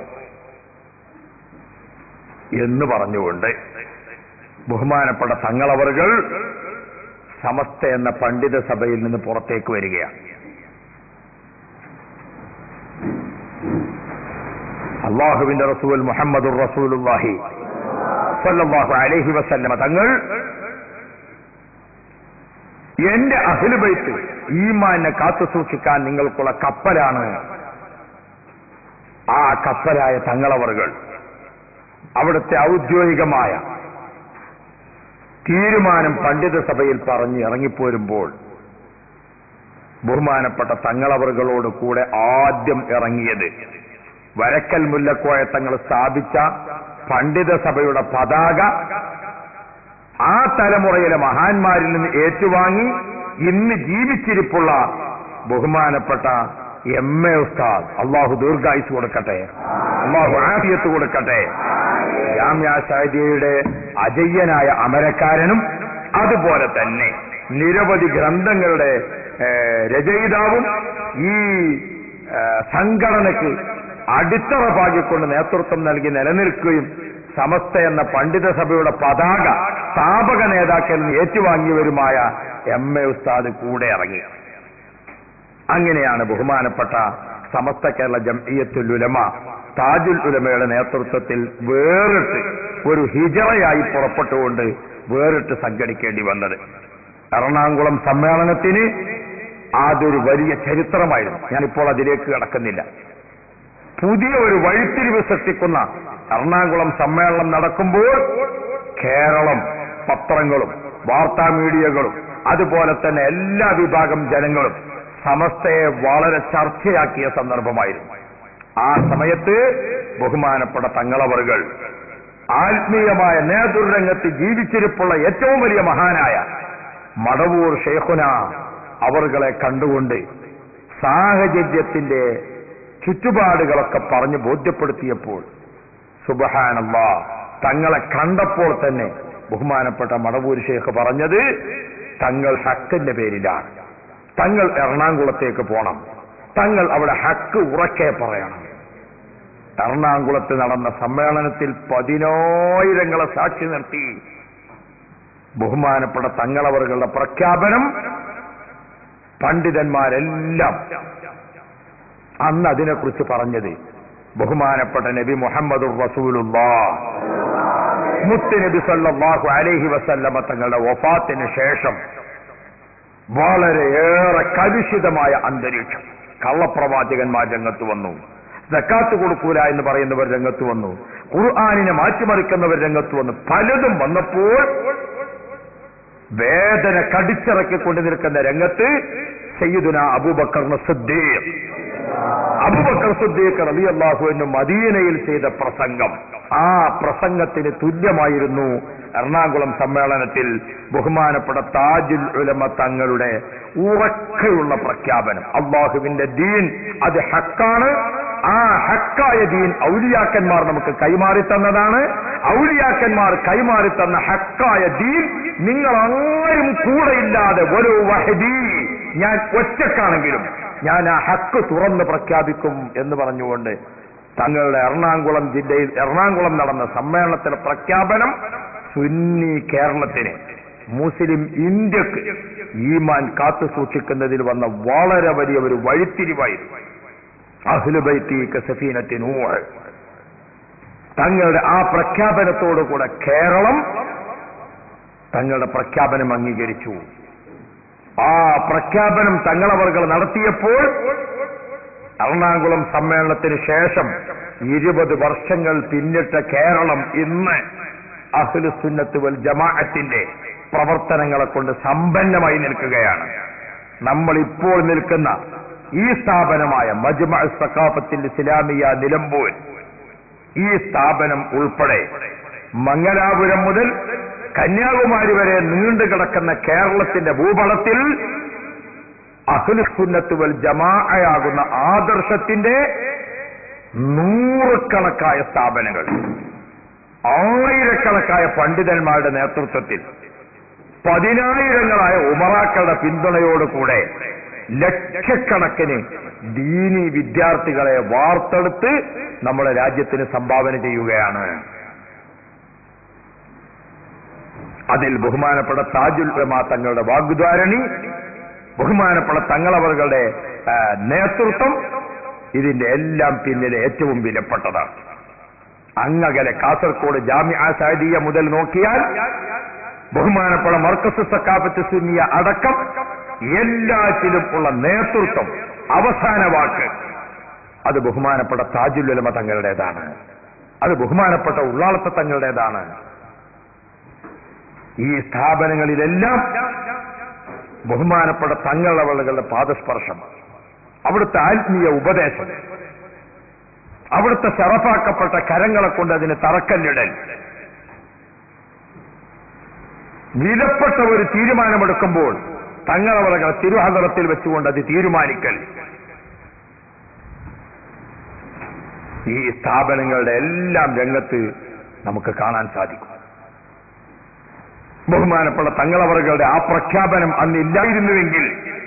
എന്ന് പറഞ്ഞുകൊണ്ട് ബഹുമാനപ്പെട്ട തങ്ങളവറുകൾ സമസ്ത എന്ന പണ്ഡിത സഭയിൽ നിന്ന് പുറത്തേക്ക് വരികയാണ് അള്ളാഹുവിന്റെ റസൂൽ മുഹമ്മദുർ റസൂലുല്ലാഹി സല്ലല്ലാഹു അലൈഹി വസല്ലമ തങ്ങൾ എന്റെ അഹിലുബൈത്ത് ഈമാനെ കാത്തു സൂക്ഷിക്കാൻ നിങ്ങൾക്കുള്ള കപ്പലാണ് ആ കപ്പലായ തങ്ങളവറുകൾ അവിടുത്തെ ഔദ്യോഗികമായ തീരുമാനം പണ്ഡിത സഭയിൽ പറഞ്ഞ് ഇറങ്ങിപ്പോരുമ്പോൾ ബഹുമാനപ്പെട്ട തങ്ങളവറുകളോട് കൂടെ ആദ്യം ഇറങ്ങിയത് വരക്കൽ മുല്ലക്കോയ തങ്ങൾ സ്ഥാപിച്ച പണ്ഡിത സഭയുടെ പതാക ആ തലമുറയിലെ മഹാന്മാരിൽ നിന്ന് ഏറ്റുവാങ്ങി ഇന്ന് ജീവിച്ചിരിപ്പുള്ള ബഹുമാനപ്പെട്ട എം എ ഉസ്താദ് അള്ളാഹു ദീർഘായുസ് കൊടുക്കട്ടെ അള്ളാഹു ആഫിയത്ത് കൊടുക്കട്ടെ ജാമ്യ സാഹിത്യയുടെ അജയ്യനായ അമരക്കാരനും അതുപോലെ തന്നെ നിരവധി ഗ്രന്ഥങ്ങളുടെ ഏഹ്, രചയിതാവും ഈ ഏഹ്, സംഘടനയ്ക്ക് അടിത്തറ പാകിക്കൊണ്ട് നേതൃത്വം നൽകി നിലനിൽക്കുകയും സമസ്ത എന്ന പണ്ഡിത സഭയുടെ പതാക സ്ഥാപക നേതാക്കളിൽ നിന്ന് ഏറ്റുവാങ്ങിയവരുമായ എം എ ഉസ്താദ് കൂടെ ഇറങ്ങി അങ്ങനെയാണ് ബഹുമാനപ്പെട്ട സമസ്ത കേരള ജംഇയ്യത്തുൽ ഉലമ താജുൽ ഉലമയുടെ നേതൃത്വത്തിൽ വേറിട്ട് ഒരു ഹിജറയായി പുറപ്പെട്ടുകൊണ്ട് വേറിട്ട് സംഘടിക്കേണ്ടി വന്നത് എറണാകുളം സമ്മേളനത്തിന് അതൊരു വലിയ ചരിത്രമായിരുന്നു ഞാനിപ്പോൾ അതിലേക്ക് കടക്കുന്നില്ല പുതിയ ഒരു വഴിത്തിരിവ് സൃഷ്ടിക്കുന്ന എറണാകുളം സമ്മേളനം നടക്കുമ്പോൾ കേരളം പത്രങ്ങളും വാർത്താ മീഡിയകളും അതുപോലെ തന്നെ എല്ലാ വിഭാഗം ജനങ്ങളും സമസ്തയെ വളരെ ചർച്ചയാക്കിയ സന്ദർഭമായിരുന്നു ആ സമയത്ത് ബഹുമാനപ്പെട്ട തങ്ങളവറുകൾ ആത്മീയമായ നേതൃരംഗത്ത് ജീവിച്ചിരിപ്പുള്ള ഏറ്റവും വലിയ മഹാനായ മടവൂർ ഷെയ്ഖുന അവറുകളെ കണ്ടുകൊണ്ട് സാഹചര്യത്തിന്റെ ചുറ്റുപാടുകളൊക്കെ പറഞ്ഞ് ബോധ്യപ്പെടുത്തിയപ്പോൾ സുബഹാനല്ല തങ്ങളെ കണ്ടപ്പോൾ തന്നെ ബഹുമാനപ്പെട്ട മടവൂർ ഷേഖ് പറഞ്ഞത് തങ്ങൾ ഹക്കിന്റെ പേരിലാണ് തങ്ങൾ എറണാകുളത്തേക്ക് പോണം തങ്ങൾ അവിടെ ഹക്ക് ഉറക്കെ പറയണം എറണാകുളത്ത് നടന്ന സമ്മേളനത്തിൽ പതിനായിരങ്ങളെ സാക്ഷി നിർത്തി ബഹുമാനപ്പെട്ട തങ്ങളവറുകളുടെ പ്രഖ്യാപനം പണ്ഡിതന്മാരെല്ലാം അന്ന് അതിനെക്കുറിച്ച് പറഞ്ഞത് ബഹുമാനപ്പെട്ട നബി മുഹമ്മദ് റസൂലുള്ളാ മുത്ത് നബി സല്ലല്ലാഹു അലൈഹി വസല്ലമ തങ്ങളുടെ വഫാത്തിന് ശേഷം വളരെയേറെ കലുഷിതമായ അന്തരീക്ഷം കള്ളപ്രവാചകന്മാർ രംഗത്ത് വന്നു സക്കാത്ത് കൊടുക്കൂല എന്ന് പറയുന്നവർ രംഗത്ത് വന്നു ഖുർആാനിനെ മാറ്റിമറിക്കുന്നവർ രംഗത്ത് വന്നു പലതും വന്നപ്പോൾ വേദന കടിച്ചിറക്കിക്കൊണ്ട് നിൽക്കുന്ന രംഗത്ത് സയ്യിദുന അബൂബക്കറിന് സിദ്ദീഖ് അബൂബക്കർ സിദ്ദീഖ് റളിയല്ലാഹു അൻഹു മദീനയിൽ ചെയ്ത പ്രസംഗം ആ പ്രസംഗത്തിന് തുല്യമായിരുന്നു എറണാകുളം സമ്മേളനത്തിൽ ബഹുമാനപ്പെട്ട താജുൽ ഉലമ തങ്ങളുടെ ഉറക്കെയുള്ള പ്രഖ്യാപനം അള്ളാഹുവിന്റെ ദീൻ അത് ഹക്കാണ് ആ ഹക്കായ ദീൻ ഔലിയാക്കന്മാർ നമുക്ക് കൈമാറി തന്നതാണ് ഔലിയാക്കന്മാർ കൈമാറി തന്ന ഹക്കായ ദീൻ നിങ്ങൾ ആരും കൂടെയില്ലാതെ ഒരു വഹദി ഞാൻ ഒറ്റക്കാണെങ്കിലും ഞാൻ ആ ഹക്ക് തുറന്ന് പ്രഖ്യാപിക്കും എന്ന് പറഞ്ഞുകൊണ്ട് തങ്ങളുടെ എറണാകുളം ജില്ലയിൽ എറണാകുളം നടന്ന സമ്മേളനത്തിലെ പ്രഖ്യാപനം സുന്നി കേരളത്തിന് മുസ്ലിം ഇന്ത്യക്ക് ഈമാൻ കാത്തു സൂക്ഷിക്കുന്നതിൽ വന്ന വളരെ വലിയ ഒരു വഴിത്തിരിവായിരുന്നു അഹ്ലുബൈത്തി കസഫീനത്തിനൂഹ് തങ്ങളുടെ ആ പ്രഖ്യാപനത്തോടുകൂടെ കേരളം തങ്ങളുടെ പ്രഖ്യാപനം അംഗീകരിച്ചു ആ പ്രഖ്യാപനം തങ്ങളവർകൾ നടത്തിയപ്പോൾ എറണാകുളം സമ്മേളനത്തിന് ശേഷം ഇരുപത് വർഷങ്ങൾ പിന്നിട്ട കേരളം ഇന്ന് അഹ്ലുസുന്നത്ത് വൽ ജമാഅത്തിന്റെ പ്രവർത്തനങ്ങളെ കൊണ്ട് സമ്പന്നമായി നിൽക്കുകയാണ് നമ്മൾ ഇപ്പോൾ നിൽക്കുന്ന ഈ സ്ഥാപനമായ മജ്മ സക്കാഫത്തിൽ ഇസ്ലാമിയ നിലമ്പൂർ ഈ സ്ഥാപനം ഉൾപ്പെടെ മംഗലാപുരം മുതൽ കന്യാകുമാരി വരെ നീണ്ടു കിടക്കുന്ന കേരളത്തിന്റെ ഭൂപടത്തിൽ അഖിലുസുന്നത്ത് വൽ ജമാഅയാകുന്ന ആദർശത്തിന്റെ നൂറുകണക്കായ സ്ഥാപനങ്ങൾ ആയിരക്കണക്കായ പണ്ഡിതന്മാരുടെ നേതൃത്വത്തിൽ പതിനായിരങ്ങളായ ഉമറാക്കളുടെ പിന്തുണയോടുകൂടെ ലക്ഷക്കണക്കിന് ദീനി വിദ്യാർത്ഥികളെ വാർത്തെടുത്ത് നമ്മുടെ രാജ്യത്തിന് സംഭാവന ചെയ്യുകയാണ് അതിൽ ബഹുമാനപ്പെട്ട താജുൽ ഉലമ തങ്ങളുടെ വാഗ്ദ്വാരണി ബഹുമാനപ്പെട്ട തങ്ങളവരുടെ ആ, നേതൃത്വം ഇതിന്റെ എല്ലാം പിന്നിലെ ഏറ്റവും വിലപ്പെട്ടതാണ് അങ്ങകലെ കാസർഗോഡ് ജാമ്യ സാദിയ മുതൽ നോക്കിയാൽ ബഹുമാനപ്പെട്ട മർക്കസ് സക്കാഫത്ത് സുന്നിയ അടക്കം എല്ലാറ്റിലും ഉള്ള നേതൃത്വം അവസാന വാക്ക് അത് ബഹുമാനപ്പെട്ട താജുലുലമ തങ്ങളുടേതാണ് അത് ബഹുമാനപ്പെട്ട ഉള്ളാളത്ത തങ്ങളുടേതാണ് ഈ സ്ഥാപനങ്ങളിലെല്ലാം ബഹുമാനപ്പെട്ട തങ്ങളവളുകളുടെ പാദസ്പർശം അവിടുത്തെ ആത്മീയ ഉപദേശം അവിടുത്തെ ശറഫാക്കപ്പെട്ട കരങ്ങളെ കൊണ്ട് അതിന് തറക്കല്ലിടൽ വിലപ്പെട്ട ഒരു തീരുമാനമെടുക്കുമ്പോൾ തങ്ങളവളകൾ തിരുഹദറത്തിൽ വെച്ചുകൊണ്ട് അത് തീരുമാനിക്കൽ ഈ സ്ഥാപനങ്ങളുടെ എല്ലാം രംഗത്ത് നമുക്ക് കാണാൻ സാധിക്കും ബഹുമാനപ്പെട്ട തങ്ങളവറുകളുടെ ആ പ്രഖ്യാപനം അന്നില്ലായിരുന്നുവെങ്കിൽ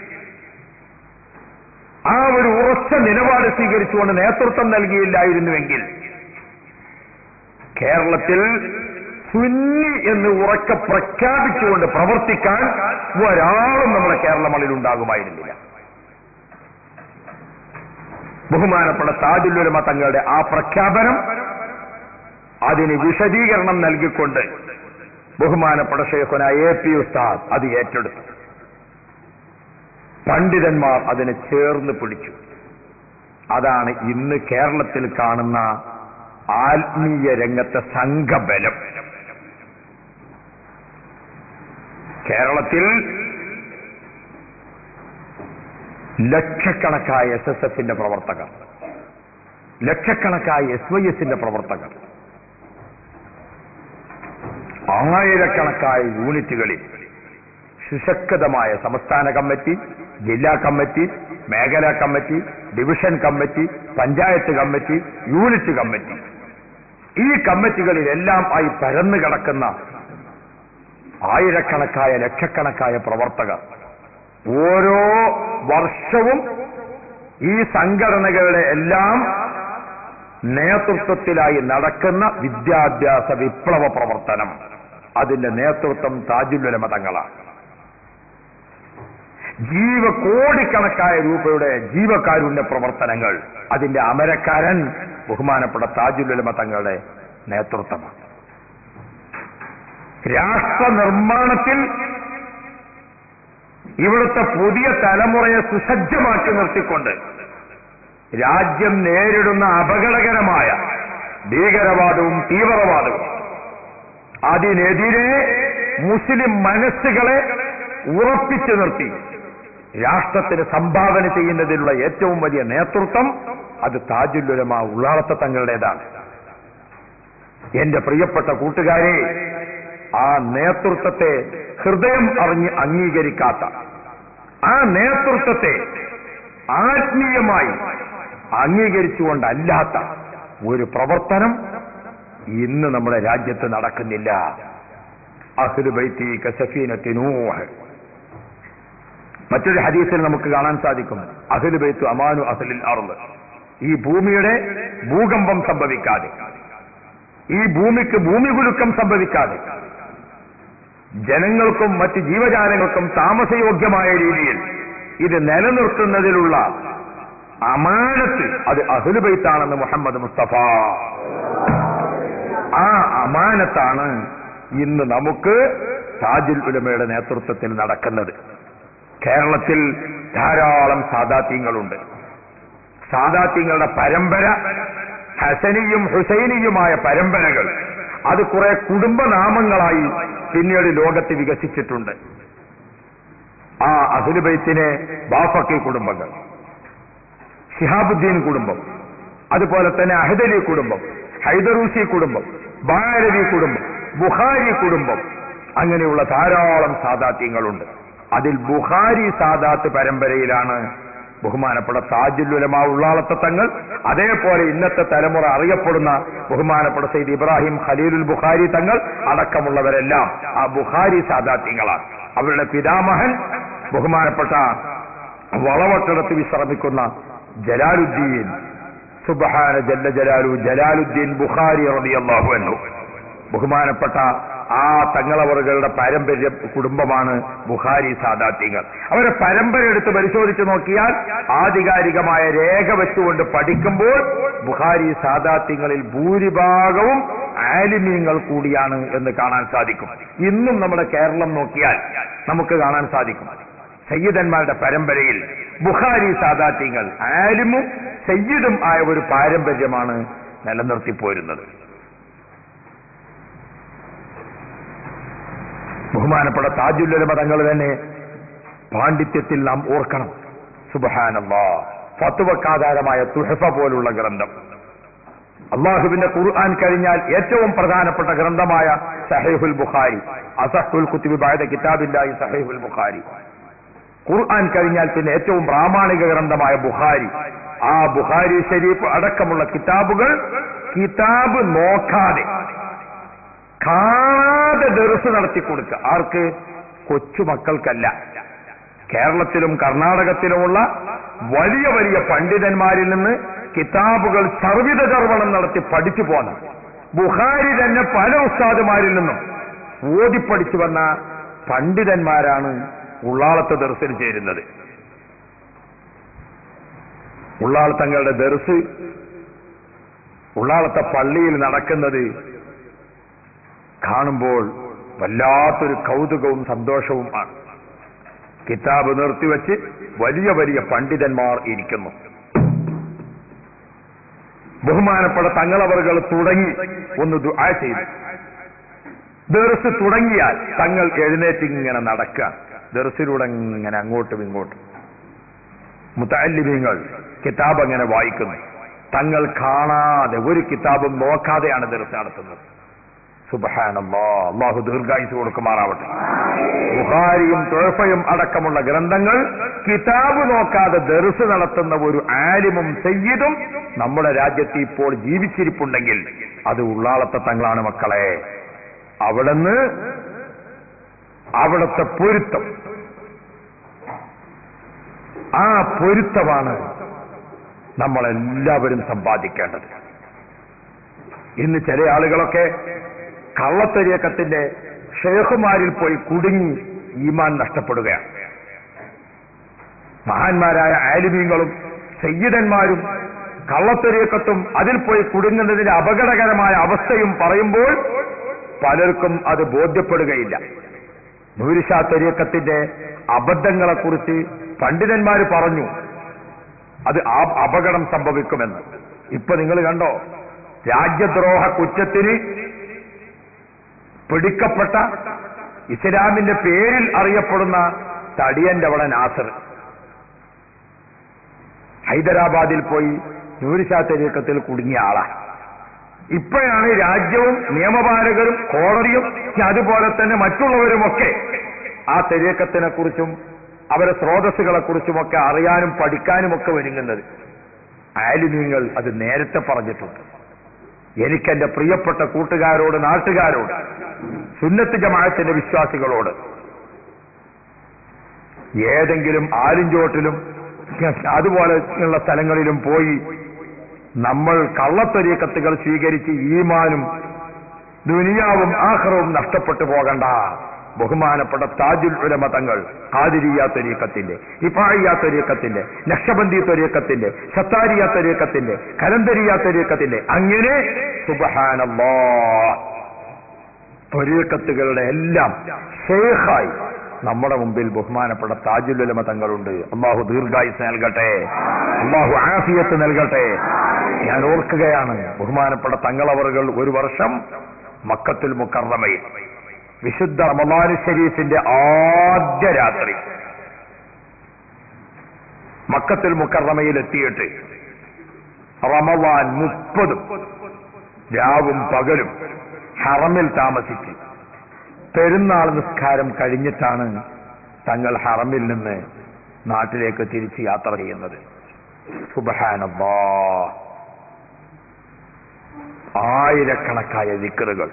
ആ ഒരു ഉറച്ച നിലപാട് സ്വീകരിച്ചുകൊണ്ട് നേതൃത്വം നൽകിയില്ലായിരുന്നുവെങ്കിൽ കേരളത്തിൽ സുന്നി എന്ന് ഉറക്കെ പ്രഖ്യാപിച്ചുകൊണ്ട് പ്രവർത്തിക്കാൻ ഒരാളും നമ്മുടെ കേരള മണ്ണിൽ ഉണ്ടാകുമായിരുന്നില്ല ബഹുമാനപ്പെട്ട താജുല്ലുലമ തങ്ങളുടെ ആ പ്രഖ്യാപനം അതിന് വിശദീകരണം നൽകിക്കൊണ്ട് ബഹുമാനപ്പെട്ട ഷെയ്ഖുന എ പി ഉസ്താദ് അത് ഏറ്റെടുത്തു പണ്ഡിതന്മാർ അതിനെ ചേർന്ന് പിടിച്ചു അതാണ് ഇന്ന് കേരളത്തിൽ കാണുന്ന ആത്മീയ രംഗത്തെ സംഘബലം കേരളത്തിൽ ലക്ഷക്കണക്കായ എസ് എസ് എഫിന്റെ പ്രവർത്തകർ ലക്ഷക്കണക്കായ എസ് വൈ എസിന്റെ പ്രവർത്തകർ ആയിരക്കണക്കായ യൂണിറ്റുകളിൽ സുശക്തമായ സംസ്ഥാന കമ്മിറ്റി ജില്ലാ കമ്മിറ്റി മേഖലാ committee division committee panchayat committee unit committee ഈ കമ്മിറ്റികളിലെല്ലാം ആയി പരന്നു കിടക്കുന്ന ആയിരക്കണക്കായ ലക്ഷക്കണക്കായ പ്രവർത്തകർ ഓരോ വർഷവും ഈ സംഘടനകളുടെ എല്ലാം നേതൃത്വത്തിലായി നടക്കുന്ന വിദ്യാഭ്യാസ വിപ്ലവ പ്രവർത്തനം അതിന്റെ നേതൃത്വം താജുല്ലുലമ തങ്ങളാണ് ജീവ കോടിക്കണക്കായ രൂപയുടെ ജീവകാരുണ്യ പ്രവർത്തനങ്ങൾ അതിന്റെ അമരക്കാരൻ ബഹുമാനപ്പെട്ട താജുല്ലുലമ തങ്ങളുടെ നേതൃത്വമാണ് രാഷ്ട്ര നിർമ്മാണത്തിൽ ഇവിടുത്തെ പുതിയ തലമുറയെ സുസജ്ജമാക്കി നിർത്തിക്കൊണ്ട് രാജ്യം നേരിടുന്ന അപകടകരമായ ഭീകരവാദവും തീവ്രവാദവും അതിനെതിരെ മുസ്ലിം മനസ്സുകളെ ഉറപ്പിച്ചു നിർത്തി രാഷ്ട്രത്തിന് സംഭാവന ചെയ്യുന്നതിനുള്ള ഏറ്റവും വലിയ നേതൃത്വം അത് താജുല്ലുലമ ഉള്ളാളത്ത തങ്ങളുടേതാണ് എന്റെ പ്രിയപ്പെട്ട കൂട്ടുകാരെ ആ നേതൃത്വത്തെ ഹൃദയം അറിഞ്ഞ് അംഗീകരിക്കാത്ത ആ നേതൃത്വത്തെ ആത്മീയമായി അംഗീകരിച്ചുകൊണ്ടല്ലാത്ത ഒരു പ്രവർത്തനം ഇന്ന് നമ്മുടെ രാജ്യത്ത് നടക്കുന്നില്ല അഹ്ലുബൈത്തി കസഫീനത്തിനൂഹ് മറ്റൊരു ഹദീസിൽ നമുക്ക് കാണാൻ സാധിക്കും അഹ്ലുബൈത്തു അമാനു അഹ്ലിൽ അർള് ഈ ഭൂമിയുടെ ഭൂകമ്പം സംഭവിക്കാതെ ഈ ഭൂമിക്ക് ഭൂമി കുലുക്കം സംഭവിക്കാതെ ജനങ്ങൾക്കും മറ്റ് ജീവജാലങ്ങൾക്കും താമസയോഗ്യമായ രീതിയിൽ ഇത് നിലനിർത്തുന്നതിലുള്ള അമാനത്ത് അത് അഹുലുബൈത്താണെന്ന് മുഹമ്മദ് മുസ്തഫ ആ അമാനത്താണ് ഇന്ന് നമുക്ക് താജുൽ ഉലമയുടെ നേതൃത്വത്തിൽ നടക്കുന്നത് കേരളത്തിൽ ധാരാളം സാദാത്യങ്ങളുണ്ട് സാദാത്യങ്ങളുടെ പരമ്പര ഹസനിയും ഹുസൈനിയുമായ പരമ്പരകൾ അത് കുറെ കുടുംബനാമങ്ങളായി പിന്നീട് ലോകത്ത് വികസിച്ചിട്ടുണ്ട് ആ അഹുലുബൈത്തിനെ ബാഫക്കി കുടുംബങ്ങൾ ഷിഹാബുദ്ദീൻ കുടുംബം അതുപോലെ തന്നെ അഹദലി കുടുംബം ഹൈദറൂസി കുടുംബം ബാരവി കുടുംബം ബുഖാരി കുടുംബം അങ്ങനെയുള്ള ധാരാളം സാദാത്യങ്ങളുണ്ട് അതിൽ ബുഖാരി സാദാത്ത് പരമ്പരയിലാണ് ബഹുമാനപ്പെട്ട താജുല്ലുലമ ഉള്ളാളത്തെ തങ്ങൾ അതേപോലെ ഇന്നത്തെ തലമുറ അറിയപ്പെടുന്ന ബഹുമാനപ്പെട്ട സയ്യിദ് ഇബ്രാഹിം ഖലീലുൽ ബുഖാരി തങ്ങൾ അടക്കമുള്ളവരെല്ലാം ആ ബുഖാരി സാദാത്യങ്ങളാണ് അവരുടെ പിതാമഹൻ ബഹുമാനപ്പെട്ട വളവട്ടിടത്ത് വിശ്രമിക്കുന്ന ജലാലുദ്ദീൻ സുബഹാന ജല്ല ജലാലു ജലാലുദ്ദീൻ ബുഖാരി റളിയല്ലാഹു അൻഹു ബഹുമാനപ്പെട്ട ആ തങ്ങളവറുകളുടെ പാരമ്പര്യ കുടുംബമാണ് ബുഖാരി സാദാത്യങ്ങൾ അവരെ പരമ്പര എടുത്ത് പരിശോധിച്ച് നോക്കിയാൽ ആധികാരികമായ രേഖ വെച്ചുകൊണ്ട് പഠിക്കുമ്പോൾ ബുഖാരി സാദാത്യങ്ങളിൽ ഭൂരിഭാഗവും ആലിമീങ്ങൾ കൂടിയാണ് എന്ന് കാണാൻ സാധിക്കും ഇന്നും നമ്മുടെ കേരളം നോക്കിയാൽ നമുക്ക് കാണാൻ സാധിക്കും സയ്യിദന്മാരുടെ പരമ്പരയിൽ ബുഖാരി സാദാത്യങ്ങൾ ആലിമും സയ്യിദും ആയ ഒരു പാരമ്പര്യമാണ് നിലനിർത്തിപ്പോരുന്നത് ബഹുമാനപ്പെട്ട താജുല്ലമ തങ്ങൾ തന്നെ പാണ്ഡിത്യത്തിൽ നാം ഓർക്കണം സുബഹാനല്ലാ ഫത്തുവക്കാധാരമായ തുഹഫ പോലുള്ള ഗ്രന്ഥം അള്ളാഹുവിന്റെ ഖുർആൻ കഴിഞ്ഞാൽ ഏറ്റവും പ്രധാനപ്പെട്ട ഗ്രന്ഥമായ സഹൈഹുൽ ബുഖാരി അസഹുൽ കുത്തുബി ബായത കിതാബില്ലായി സഹൈഹുൽ ബുഖാരി ഖുർആൻ കഴിഞ്ഞാൽ പിന്നെ ഏറ്റവും പ്രാമാണിക ഗ്രന്ഥമായ ബുഖാരി ആ ബുഖാരി ഷരീഫ് അടക്കമുള്ള കിതാബുകൾ കിതാബ് നോക്കാതെ കാണാതെ ദർസ് നടത്തി കൊടുക്കുക ആർക്ക് കൊച്ചുമക്കൾക്കല്ല കേരളത്തിലും കർണാടകത്തിലുമുള്ള വലിയ വലിയ പണ്ഡിതന്മാരിൽ നിന്ന് കിതാബുകൾ സർവിത ചർവണം നടത്തി പഠിച്ചു പോന്ന ബുഹാരി തന്നെ പല ഉസ്താദുമാരിൽ നിന്നും ഓതിപ്പടിച്ചു വന്ന പണ്ഡിതന്മാരാണ് ഉള്ളാളത്തെ ദർസിൽ ചേരുന്നത് ഉള്ളാളത്തങ്ങളുടെ ദർസ് ഉള്ളാളത്തെ പള്ളിയിൽ നടക്കുന്നത് കാണുമ്പോൾ വല്ലാത്തൊരു കൗതുകവും സന്തോഷവും ആണ് കിതാബ് നിർത്തിവെച്ച് വലിയ വലിയ പണ്ഡിതന്മാർ ഇരിക്കുന്നു ബഹുമാനപ്പെട്ട തങ്ങളവറുകൾ തുടങ്ങി ഒന്ന് ദുആ ചെയ്തു ദർസ് തുടങ്ങിയാൽ തങ്ങൾ എഴുന്നേറ്റ് ഇങ്ങനെ നടക്കുക ദർസിലൂടെ ഇങ്ങനെ അങ്ങോട്ടും ഇങ്ങോട്ടും മുത്തല്ലിമീങ്ങൾ കിതാബ് അങ്ങനെ വായിക്കുന്നു തങ്ങൾ കാണാതെ ഒരു കിതാബും നോക്കാതെയാണ് ദർസ് നടത്തുന്നത് സുബഹാനല്ലാ അള്ളാഹു ദീർഘായുസ് കൊടുക്കുമാറാവട്ടെ ബുഹാരിയും തുഴഫയും അടക്കമുള്ള ഗ്രന്ഥങ്ങൾ കിതാബ് നോക്കാതെ ദർസ് നടത്തുന്ന ഒരു ആലിമും സയ്യിദും നമ്മുടെ രാജ്യത്ത് ഇപ്പോൾ ജീവിച്ചിരിപ്പുണ്ടെങ്കിൽ അത് ഉള്ളാളത്തെ തങ്ങളാണ് മക്കളെ അവിടുന്ന് അവിടുത്തെ പൊരുത്തം ആ പൊരുത്തമാണ് നമ്മളെല്ലാവരും സമ്പാദിക്കേണ്ടത് ഇന്ന് ചില ആളുകളൊക്കെ കള്ളത്തരിയക്കത്തിന്റെ ഷേഖുമാരിൽ പോയി കുടുങ്ങി ഈമാൻ നഷ്ടപ്പെടുകയാണ് മഹാന്മാരായ ആലിമീങ്ങളും സയ്യിദന്മാരും കള്ളത്തരിയക്കത്തും അതിൽ പോയി കുടുങ്ങുന്നതിന്റെ അപകടകരമായ അവസ്ഥയും പറയുമ്പോൾ പലർക്കും അത് ബോധ്യപ്പെടുകയില്ല നൂരിഷാ തെരിയക്കത്തിന്റെ അബദ്ധങ്ങളെക്കുറിച്ച് പണ്ഡിതന്മാർ പറഞ്ഞു അത് ആ അപകടം സംഭവിക്കുമെന്ന് ഇപ്പൊ നിങ്ങൾ കണ്ടോ രാജ്യദ്രോഹ കുറ്റത്തിന് പിടിക്കപ്പെട്ട ഇസ്ലാമിന്റെ പേരിൽ അറിയപ്പെടുന്ന തടിയന്റെ അവിടെ നാസർ ഹൈദരാബാദിൽ പോയി നൂരിഷാ തെരീക്കത്തിൽ കുടുങ്ങിയ ആളാ ഇപ്പോഴാണ് രാജ്യവും നിയമപാലകരും കോടതിയും ഇനി അതുപോലെ തന്നെ മറ്റുള്ളവരുമൊക്കെ ആ തെരീക്കത്തിനെ കുറിച്ചും അവരെ സ്രോതസ്സുകളെ കുറിച്ചുമൊക്കെ അറിയാനും പഠിക്കാനും ഒക്കെ ഒരുങ്ങുന്നത് ആലിമ്യങ്ങൾ അത് നേരത്തെ പറഞ്ഞിട്ടുണ്ട് എനിക്കെന്റെ പ്രിയപ്പെട്ട കൂട്ടുകാരോട് നാട്ടുകാരോട് സുന്നത്ത് ജമാഅത്തിന്റെ വിശ്വാസികളോട് ഏതെങ്കിലും ആലിഞ്ചോട്ടിലും അതുപോലെ ഉള്ള സ്ഥലങ്ങളിലും പോയി നമ്മൾ കള്ളത്തൊരീക്കത്തുകൾ സ്വീകരിച്ച് ഈമാനും ദുനിയാവും ആഹ്റവും നഷ്ടപ്പെട്ടു പോകണ്ട ബഹുമാനപ്പെട്ട താജുൽ ഉലമ തങ്ങൾ ഖാദിരിയ ത്വരീക്കത്തിന്റെ ഇഫായിയ ത്വരീക്കത്തിന്റെ നക്ഷബന്ദി ത്വരീക്കത്തിന്റെ സത്താരിയ ത്വരീക്കത്തിന്റെ കലന്തരിയ ത്വരീക്കത്തിന്റെ അങ്ങനെ സുബഹാനല്ലാ ത്വരീക്കത്തുകളുടെ എല്ലാം ഷേഖായി നമ്മുടെ മുമ്പിൽ ബഹുമാനപ്പെട്ട താജുലുലമ തങ്ങളുണ്ട് അള്ളാഹു ദീർഘായുസ് നൽകട്ടെ അള്ളാഹു ആഫിയത്ത് നൽകട്ടെ ഞാൻ ഓർക്കുകയാണ് ബഹുമാനപ്പെട്ട തങ്ങളവറുകൾ ഒരു വർഷം മക്കത്തുൽ മുക്കറമയിൽ വിശുദ്ധ റമദാനു ഷരീഫിന്റെ ആദ്യ രാത്രി മക്കത്തുൽ മുക്കറമയിൽ എത്തിയിട്ട് റമവാൻ മുപ്പതും രാവും പകലും ഹറമിൽ താമസിച്ച് പെരുന്നാൾ നിസ്കാരം കഴിഞ്ഞിട്ടാണ് തങ്ങൾ ഹറമിൽ നിന്ന് നാട്ടിലേക്ക് തിരിച്ച് യാത്ര ചെയ്യുന്നത് സുബഹാനല്ലാ ആയിരക്കണക്കായ ദിക്കറുകൾ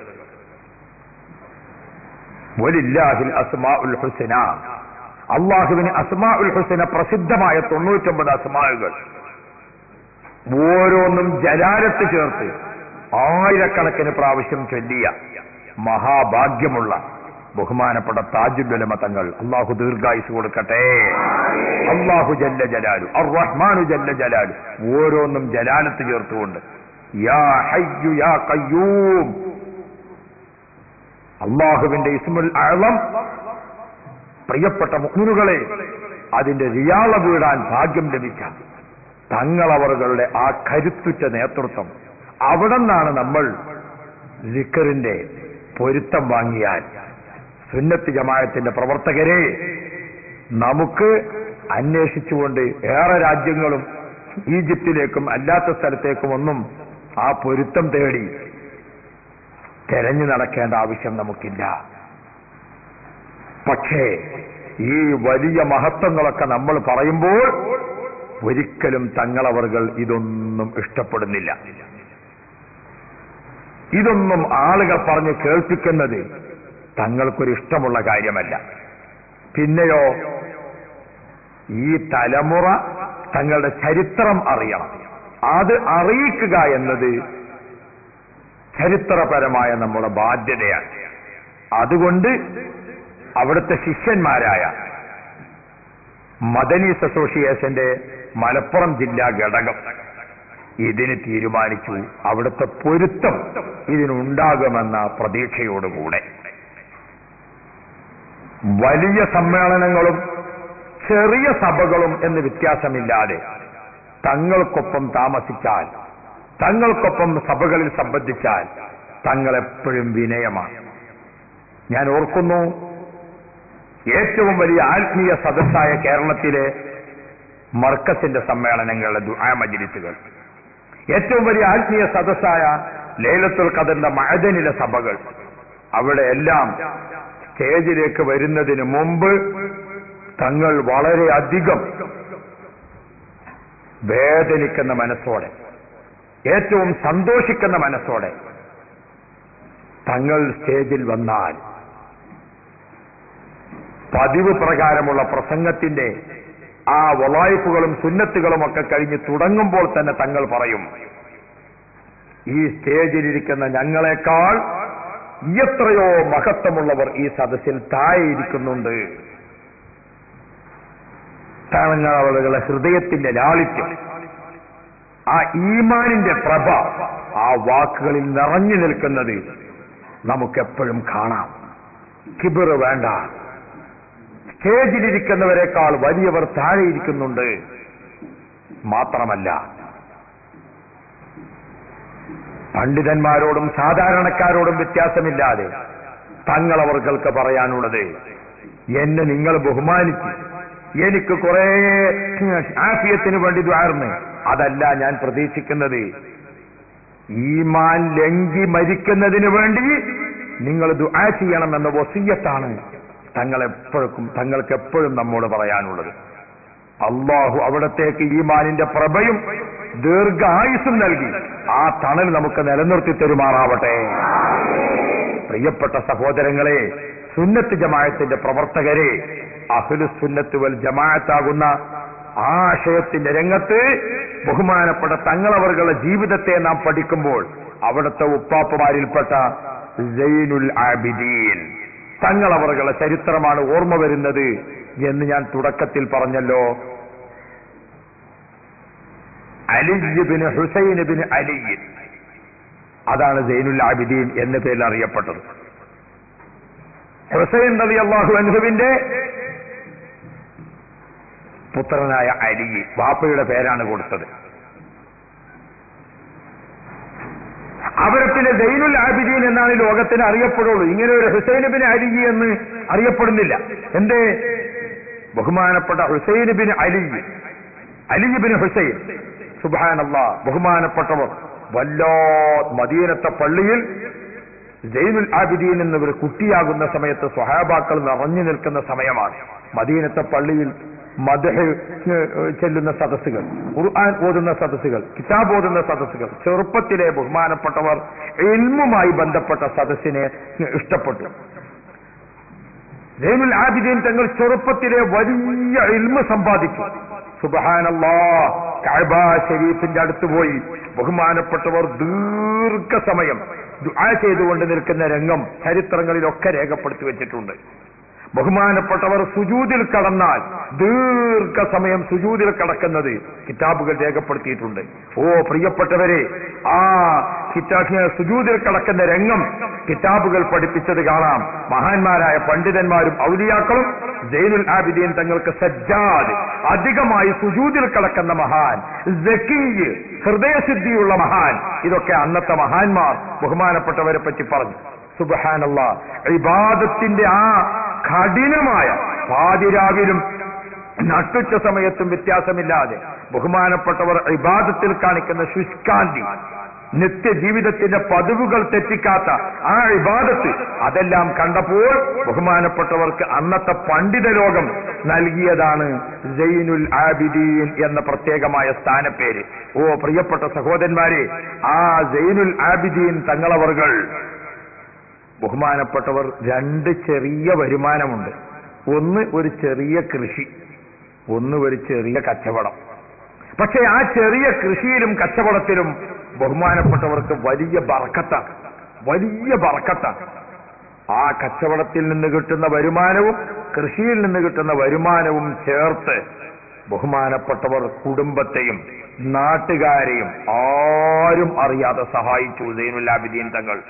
വലില്ലാഹിൽ അസ്മാ ഉൽ ഹുസന അള്ളാഹുവിന് അസ്മാ ഉൽ ഹുസന പ്രസിദ്ധമായ തൊണ്ണൂറ്റൊമ്പത് അസ്മാവുകൾ ഓരോന്നും ജലാലത്ത് ചേർത്ത് ആയിരക്കണക്കിന് പ്രാവശ്യം ചൊല്ലിയ മഹാഭാഗ്യമുള്ള ബഹുമാനപ്പെട്ട താജുല്ലമ തങ്ങൾ അള്ളാഹു ദീർഘായുസ് കൊടുക്കട്ടെ അള്ളാഹു ജല്ല ജലാലു അർ റഹ്മാനു ജല്ല ജലാലു ഓരോന്നും ജലാലത്ത് ചേർത്തുകൊണ്ട് യാ ഹയ്യു യാ കയ്യൂം അള്ളാഹുവിന്റെ ഇസ്മുൽ അളം പ്രിയപ്പെട്ട മുഹ്മിനുകളെ അതിന്റെ റിയാള വീടാൻ ഭാഗ്യം ലഭിച്ച തങ്ങളവറുകളുടെ ആ കരുത്തുറ്റ നേതൃത്വം അവിടെ നിന്നാണ് നമ്മൾ ലിക്കറിന്റെ പൊരുത്തം വാങ്ങിയാൽ സുന്നത്ത് ജമായത്തിന്റെ പ്രവർത്തകരെ നമുക്ക് അന്വേഷിച്ചുകൊണ്ട് ഏറെ രാജ്യങ്ങളും ഈജിപ്തിലേക്കും അല്ലാത്ത സ്ഥലത്തേക്കും ഒന്നും ആ പൊരുത്തം തേടി തെരഞ്ഞു നടക്കേണ്ട ആവശ്യം നമുക്കില്ല പക്ഷേ ഈ വലിയ മഹത്വങ്ങളൊക്കെ നമ്മൾ പറയുമ്പോൾ ഒരിക്കലും തങ്ങളവറുകൾ ഇതൊന്നും ഇഷ്ടപ്പെടുന്നില്ല ഇതൊന്നും ആളുകൾ പറഞ്ഞ് കേൾപ്പിക്കുന്നത് തങ്ങൾക്കൊരു ഇഷ്ടമുള്ള കാര്യമല്ല പിന്നെയോ ഈ തലമുറ തങ്ങളുടെ ചരിത്രം അറിയണം അത് അറിയിക്കുക എന്നത് ചരിത്രപരമായ നമ്മുടെ ബാധ്യതയാണ് അതുകൊണ്ട് അവിടുത്തെ ശിഷ്യന്മാരായ മദനീസ് അസോസിയേഷന്റെ മലപ്പുറം ജില്ലാ ഘടകം ഇതിന് തീരുമാനിച്ചു അവിടുത്തെ പൊരുത്തം ഇതിനുണ്ടാകുമെന്ന പ്രതീക്ഷയോടുകൂടെ വലിയ സമ്മേളനങ്ങളും ചെറിയ സഭകളും എന്ന് വ്യത്യാസമില്ലാതെ തങ്ങൾക്കൊപ്പം താമസിച്ചാൽ തങ്ങൾക്കൊപ്പം സഭകളിൽ സംബന്ധിച്ചാൽ തങ്ങൾ എപ്പോഴും വിനയമാണ് ഞാൻ ഓർക്കുന്നു ഏറ്റവും വലിയ ആത്മീയ സദസ്സായ കേരളത്തിലെ മർക്കസിന്റെ സമ്മേളനങ്ങളുടെ ദുആ മജ്ലിസുകൾ ഏറ്റവും വലിയ ആത്മീയ സദസ്സായ ലേലത്തുൽ ഖദറിന്റെ മഴദനിലെ സഭകൾ അവിടെ എല്ലാം സ്റ്റേജിലേക്ക് വരുന്നതിന് മുമ്പ് തങ്ങൾ വളരെയധികം വേദനിക്കുന്ന മനസ്സോടെ ഏറ്റവും സന്തോഷിക്കുന്ന മനസ്സോടെ തങ്ങൾ സ്റ്റേജിൽ വന്നാൽ പതിവ് പ്രകാരമുള്ള പ്രസംഗത്തിന്റെ ആ വലായ്പുകളും സുന്നത്തുകളും ഒക്കെ കഴിഞ്ഞ് തുടങ്ങുമ്പോൾ തന്നെ തങ്ങൾ പറയും ഈ സ്റ്റേജിലിരിക്കുന്ന ഞങ്ങളെക്കാൾ എത്രയോ മഹത്വമുള്ളവർ ഈ സദസ്സിൽ താഴെ ഇരിക്കുന്നുണ്ട് തങ്ങളുടെ ഹൃദയത്തിന്റെ ലാളിത്യം ആ ഈമാനിന്റെ പ്രഭ ആ വാക്കുകളിൽ നിറഞ്ഞു നിൽക്കുന്നത് നമുക്കെപ്പോഴും കാണാം കിബിറ് വേണ്ട സ്റ്റേജിലിരിക്കുന്നവരെക്കാൾ വലിയവർ താഴെ ഇരിക്കുന്നുണ്ട് മാത്രമല്ല പണ്ഡിതന്മാരോടും സാധാരണക്കാരോടും വ്യത്യാസമില്ലാതെ തങ്ങളവർക്ക് പറയാനുള്ളത് എന്നെ നിങ്ങൾ ബഹുമാനിച്ച് എനിക്ക് കുറെ ആഫിയത്തിന് വേണ്ടി ദ്വാർന്ന് അതല്ല ഞാൻ പ്രതീക്ഷിക്കുന്നത് ഈമാൻ ലംഘി മരിക്കുന്നതിന് വേണ്ടി നിങ്ങൾ ദുആ ചെയ്യണമെന്ന വസീയത്താണ് തങ്ങൾ എപ്പോഴും തങ്ങൾക്ക് എപ്പോഴും നമ്മോട് പറയാനുള്ളത് അള്ളാഹു അവിടത്തേക്ക് ഈമാനിന്റെ പ്രഭയും ദീർഘായുസും നൽകി ആ തണൽ നമുക്ക് നിലനിർത്തി തരുമാറാവട്ടെ പ്രിയപ്പെട്ട സഹോദരങ്ങളെ സുന്നത്ത് ജമായത്തിന്റെ പ്രവർത്തകരെ അഹ്ലു സുന്നത്ത് വൽ ജമാഅത്താകുന്ന ആശയത്തിന്റെ രംഗത്ത് ബഹുമാനപ്പെട്ട തങ്ങളവர்களுടെ ജീവിതത്തെ നാം പഠിക്കുമ്പോൾ അവിടുത്തെ ഉപ്പാപ്പമാരിൽപ്പെട്ട സൈനുൽ ആബിദീൻ തങ്ങളവറുകളുടെ ചരിത്രമാണ് ഓർമ്മ വരുന്നത് എന്ന് ഞാൻ തുടക്കത്തിൽ പറഞ്ഞല്ലോ അലിബിന് ഹുസൈൻ ബിൻ അലി അതാണ് സൈനുൽ ആബിദീൻ എന്ന പേരിൽ അറിയപ്പെട്ടത് ഹുസൈൻ നബി അള്ളാഹു അൻഹുവിന്റെ പുത്രനായ അലി വാപ്പയുടെ പേരാണ് കൊടുത്തത് അവരെ പിന്നെ ദൈനുൽ ആബിദീൻ എന്നാണ് ഈ ലോകത്തിന് അറിയപ്പെടുള്ളൂ ഇങ്ങനെ ഒരു ഹുസൈൻ ബിൻ അലി എന്ന് അറിയപ്പെടുന്നില്ല എന്തേ ബഹുമാനപ്പെട്ട Hussain bin Ali Ali bin Hussain സുബാനല്ല ബഹുമാനപ്പെട്ടവർ വല്ലോ മദീനത്തെ പള്ളിയിൽ ജൈനുൽ ആബിദീൻ എന്നവർ കുട്ടിയാകുന്ന സമയത്ത് സ്വഹാബാക്കൾ നിറഞ്ഞു നിൽക്കുന്ന സമയമാണ് മദീനത്തെ പള്ളിയിൽ മദഹ് ചെല്ലുന്ന സദസ്സുകൾ ഖുർആൻ ഓതുന്ന സദസ്സുകൾ കിതാബ് ഓതുന്ന സദസ്സുകൾ ചെറുപ്പത്തിലെ ബഹുമാനപ്പെട്ടവർ എൽമുമായി ബന്ധപ്പെട്ട സദസ്സിനെ ഇഷ്ടപ്പെട്ടു ജൈനുൽ ആബിദീൻ തങ്ങൾ ചെറുപ്പത്തിലെ വലിയ എൽമ് സമ്പാദിച്ചു സുബഹാനല്ലാ കഅബ ഷരീഫിന്റെ അടുത്ത് പോയി ബഹുമാനപ്പെട്ടവർ ദീർഘസമയം ദുആ ചെയ്തുകൊണ്ട് നിൽക്കുന്ന രംഗം ചരിത്രങ്ങളിലൊക്കെ രേഖപ്പെടുത്തി വെച്ചിട്ടുണ്ട് ബഹുമാനപ്പെട്ടവർ സുജൂതിൽ കടന്നാൽ ദീർഘസമയം സുജൂതിൽ കടക്കുന്നത് കിതാബുകൾ രേഖപ്പെടുത്തിയിട്ടുണ്ട് ഓ പ്രിയപ്പെട്ടവരെ ആ കിതാബ് സുജൂതിൽ കടക്കുന്ന രംഗം കിതാബുകൾ പഠിപ്പിച്ചത് കാണാം മഹാന്മാരായ പണ്ഡിതന്മാരും ഔലിയാക്കളും ജൈനുൽ ആബിദീൻ തങ്ങൾക്ക് സജ്ജാദ് അധികമായി സുജൂതിൽ കടക്കുന്ന മഹാൻ ജക്കീയ് ഹൃദയസിദ്ധിയുള്ള മഹാൻ ഇതൊക്കെ അന്നത്തെ മഹാന്മാർ ബഹുമാനപ്പെട്ടവരെ പറ്റി പറഞ്ഞു സുബഹാനല്ല ഇബാദത്തിന്റെ ആ കഠിനമായ പാതിരാവിലും നട്ടുച്ച സമയത്തും വ്യത്യാസമില്ലാതെ ബഹുമാനപ്പെട്ടവർ ഇബാദത്തിൽ കാണിക്കുന്ന ശുഷ്കാന്തി നിത്യജീവിതത്തിന്റെ പതിവുകൾ തെറ്റിക്കാത്ത ആ ഇബാദത്ത് അതെല്ലാം കണ്ടപ്പോൾ ബഹുമാനപ്പെട്ടവർക്ക് അന്നത്തെ പണ്ഡിത ലോകം നൽകിയതാണ് ജൈനുൽ ആബിദീൻ എന്ന പ്രത്യേകമായ സ്ഥാനപ്പേര് ഓ പ്രിയപ്പെട്ട സഹോദരന്മാരെ ആ ജൈനുൽ ആബിദീൻ തങ്ങളവറുകൾ ബഹുമാനപ്പെട്ടവർ രണ്ട് ചെറിയ വരുമാനമുണ്ട് ഒന്ന് ഒരു ചെറിയ കൃഷി ഒന്ന് ഒരു ചെറിയ കച്ചവടം പക്ഷെ ആ ചെറിയ കൃഷിയിലും കച്ചവടത്തിലും ബഹുമാനപ്പെട്ടവർക്ക് വലിയ ബറക്കത്താണ് വലിയ ബറക്കത്താണ് ആ കച്ചവടത്തിൽ നിന്ന് കിട്ടുന്ന വരുമാനവും കൃഷിയിൽ നിന്ന് കിട്ടുന്ന വരുമാനവും ചേർത്ത് ബഹുമാനപ്പെട്ടവർ കുടുംബത്തെയും നാട്ടുകാരെയും ആരും അറിയാതെ സഹായിച്ചു സൈനുല്ലാബിദീൻ തങ്ങൾ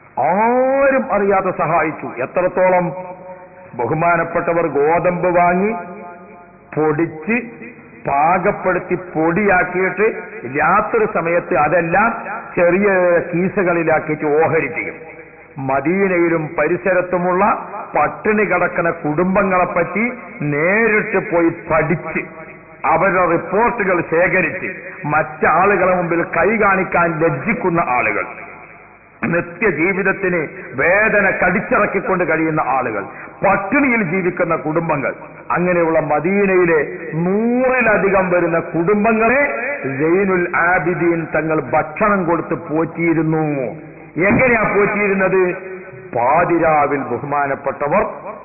ആരും അറിയാതെ സഹായിച്ചു എത്രത്തോളം ബഹുമാനപ്പെട്ടവർ ഗോതമ്പ് വാങ്ങി പൊടിച്ച് പാകപ്പെടുത്തി പൊടിയാക്കിയിട്ട് രാത്രി സമയത്ത് അതെല്ലാം ചെറിയ കീസകളിലാക്കിയിട്ട് ഓഹരി ചെയ്യും മദീനയിലും പരിസരത്തുമുള്ള പട്ടിണി കിടക്കുന്ന കുടുംബങ്ങളെപ്പറ്റി നേരിട്ട് പോയി പഠിച്ച് അവരുടെ റിപ്പോർട്ടുകൾ ശേഖരിച്ച് മറ്റാളുകളെ മുമ്പിൽ കൈ കാണിക്കാൻ ലജ്ജിക്കുന്ന ആളുകൾ നിത്യജീവിതത്തിന് വേദന കടിച്ചിറക്കിക്കൊണ്ട് കഴിയുന്ന ആളുകൾ പട്ടിണിയിൽ ജീവിക്കുന്ന കുടുംബങ്ങൾ അങ്ങനെയുള്ള മദീനയിലെ നൂറിലധികം വരുന്ന കുടുംബങ്ങളെ ജൈനുൽ ആബിദീൻ തങ്ങൾ ഭക്ഷണം കൊടുത്ത് പോറ്റിയിരുന്നു എങ്ങനെയാ പോറ്റിയിരുന്നത് പാതിരാവിൽ ബഹുമാനപ്പെട്ടവർ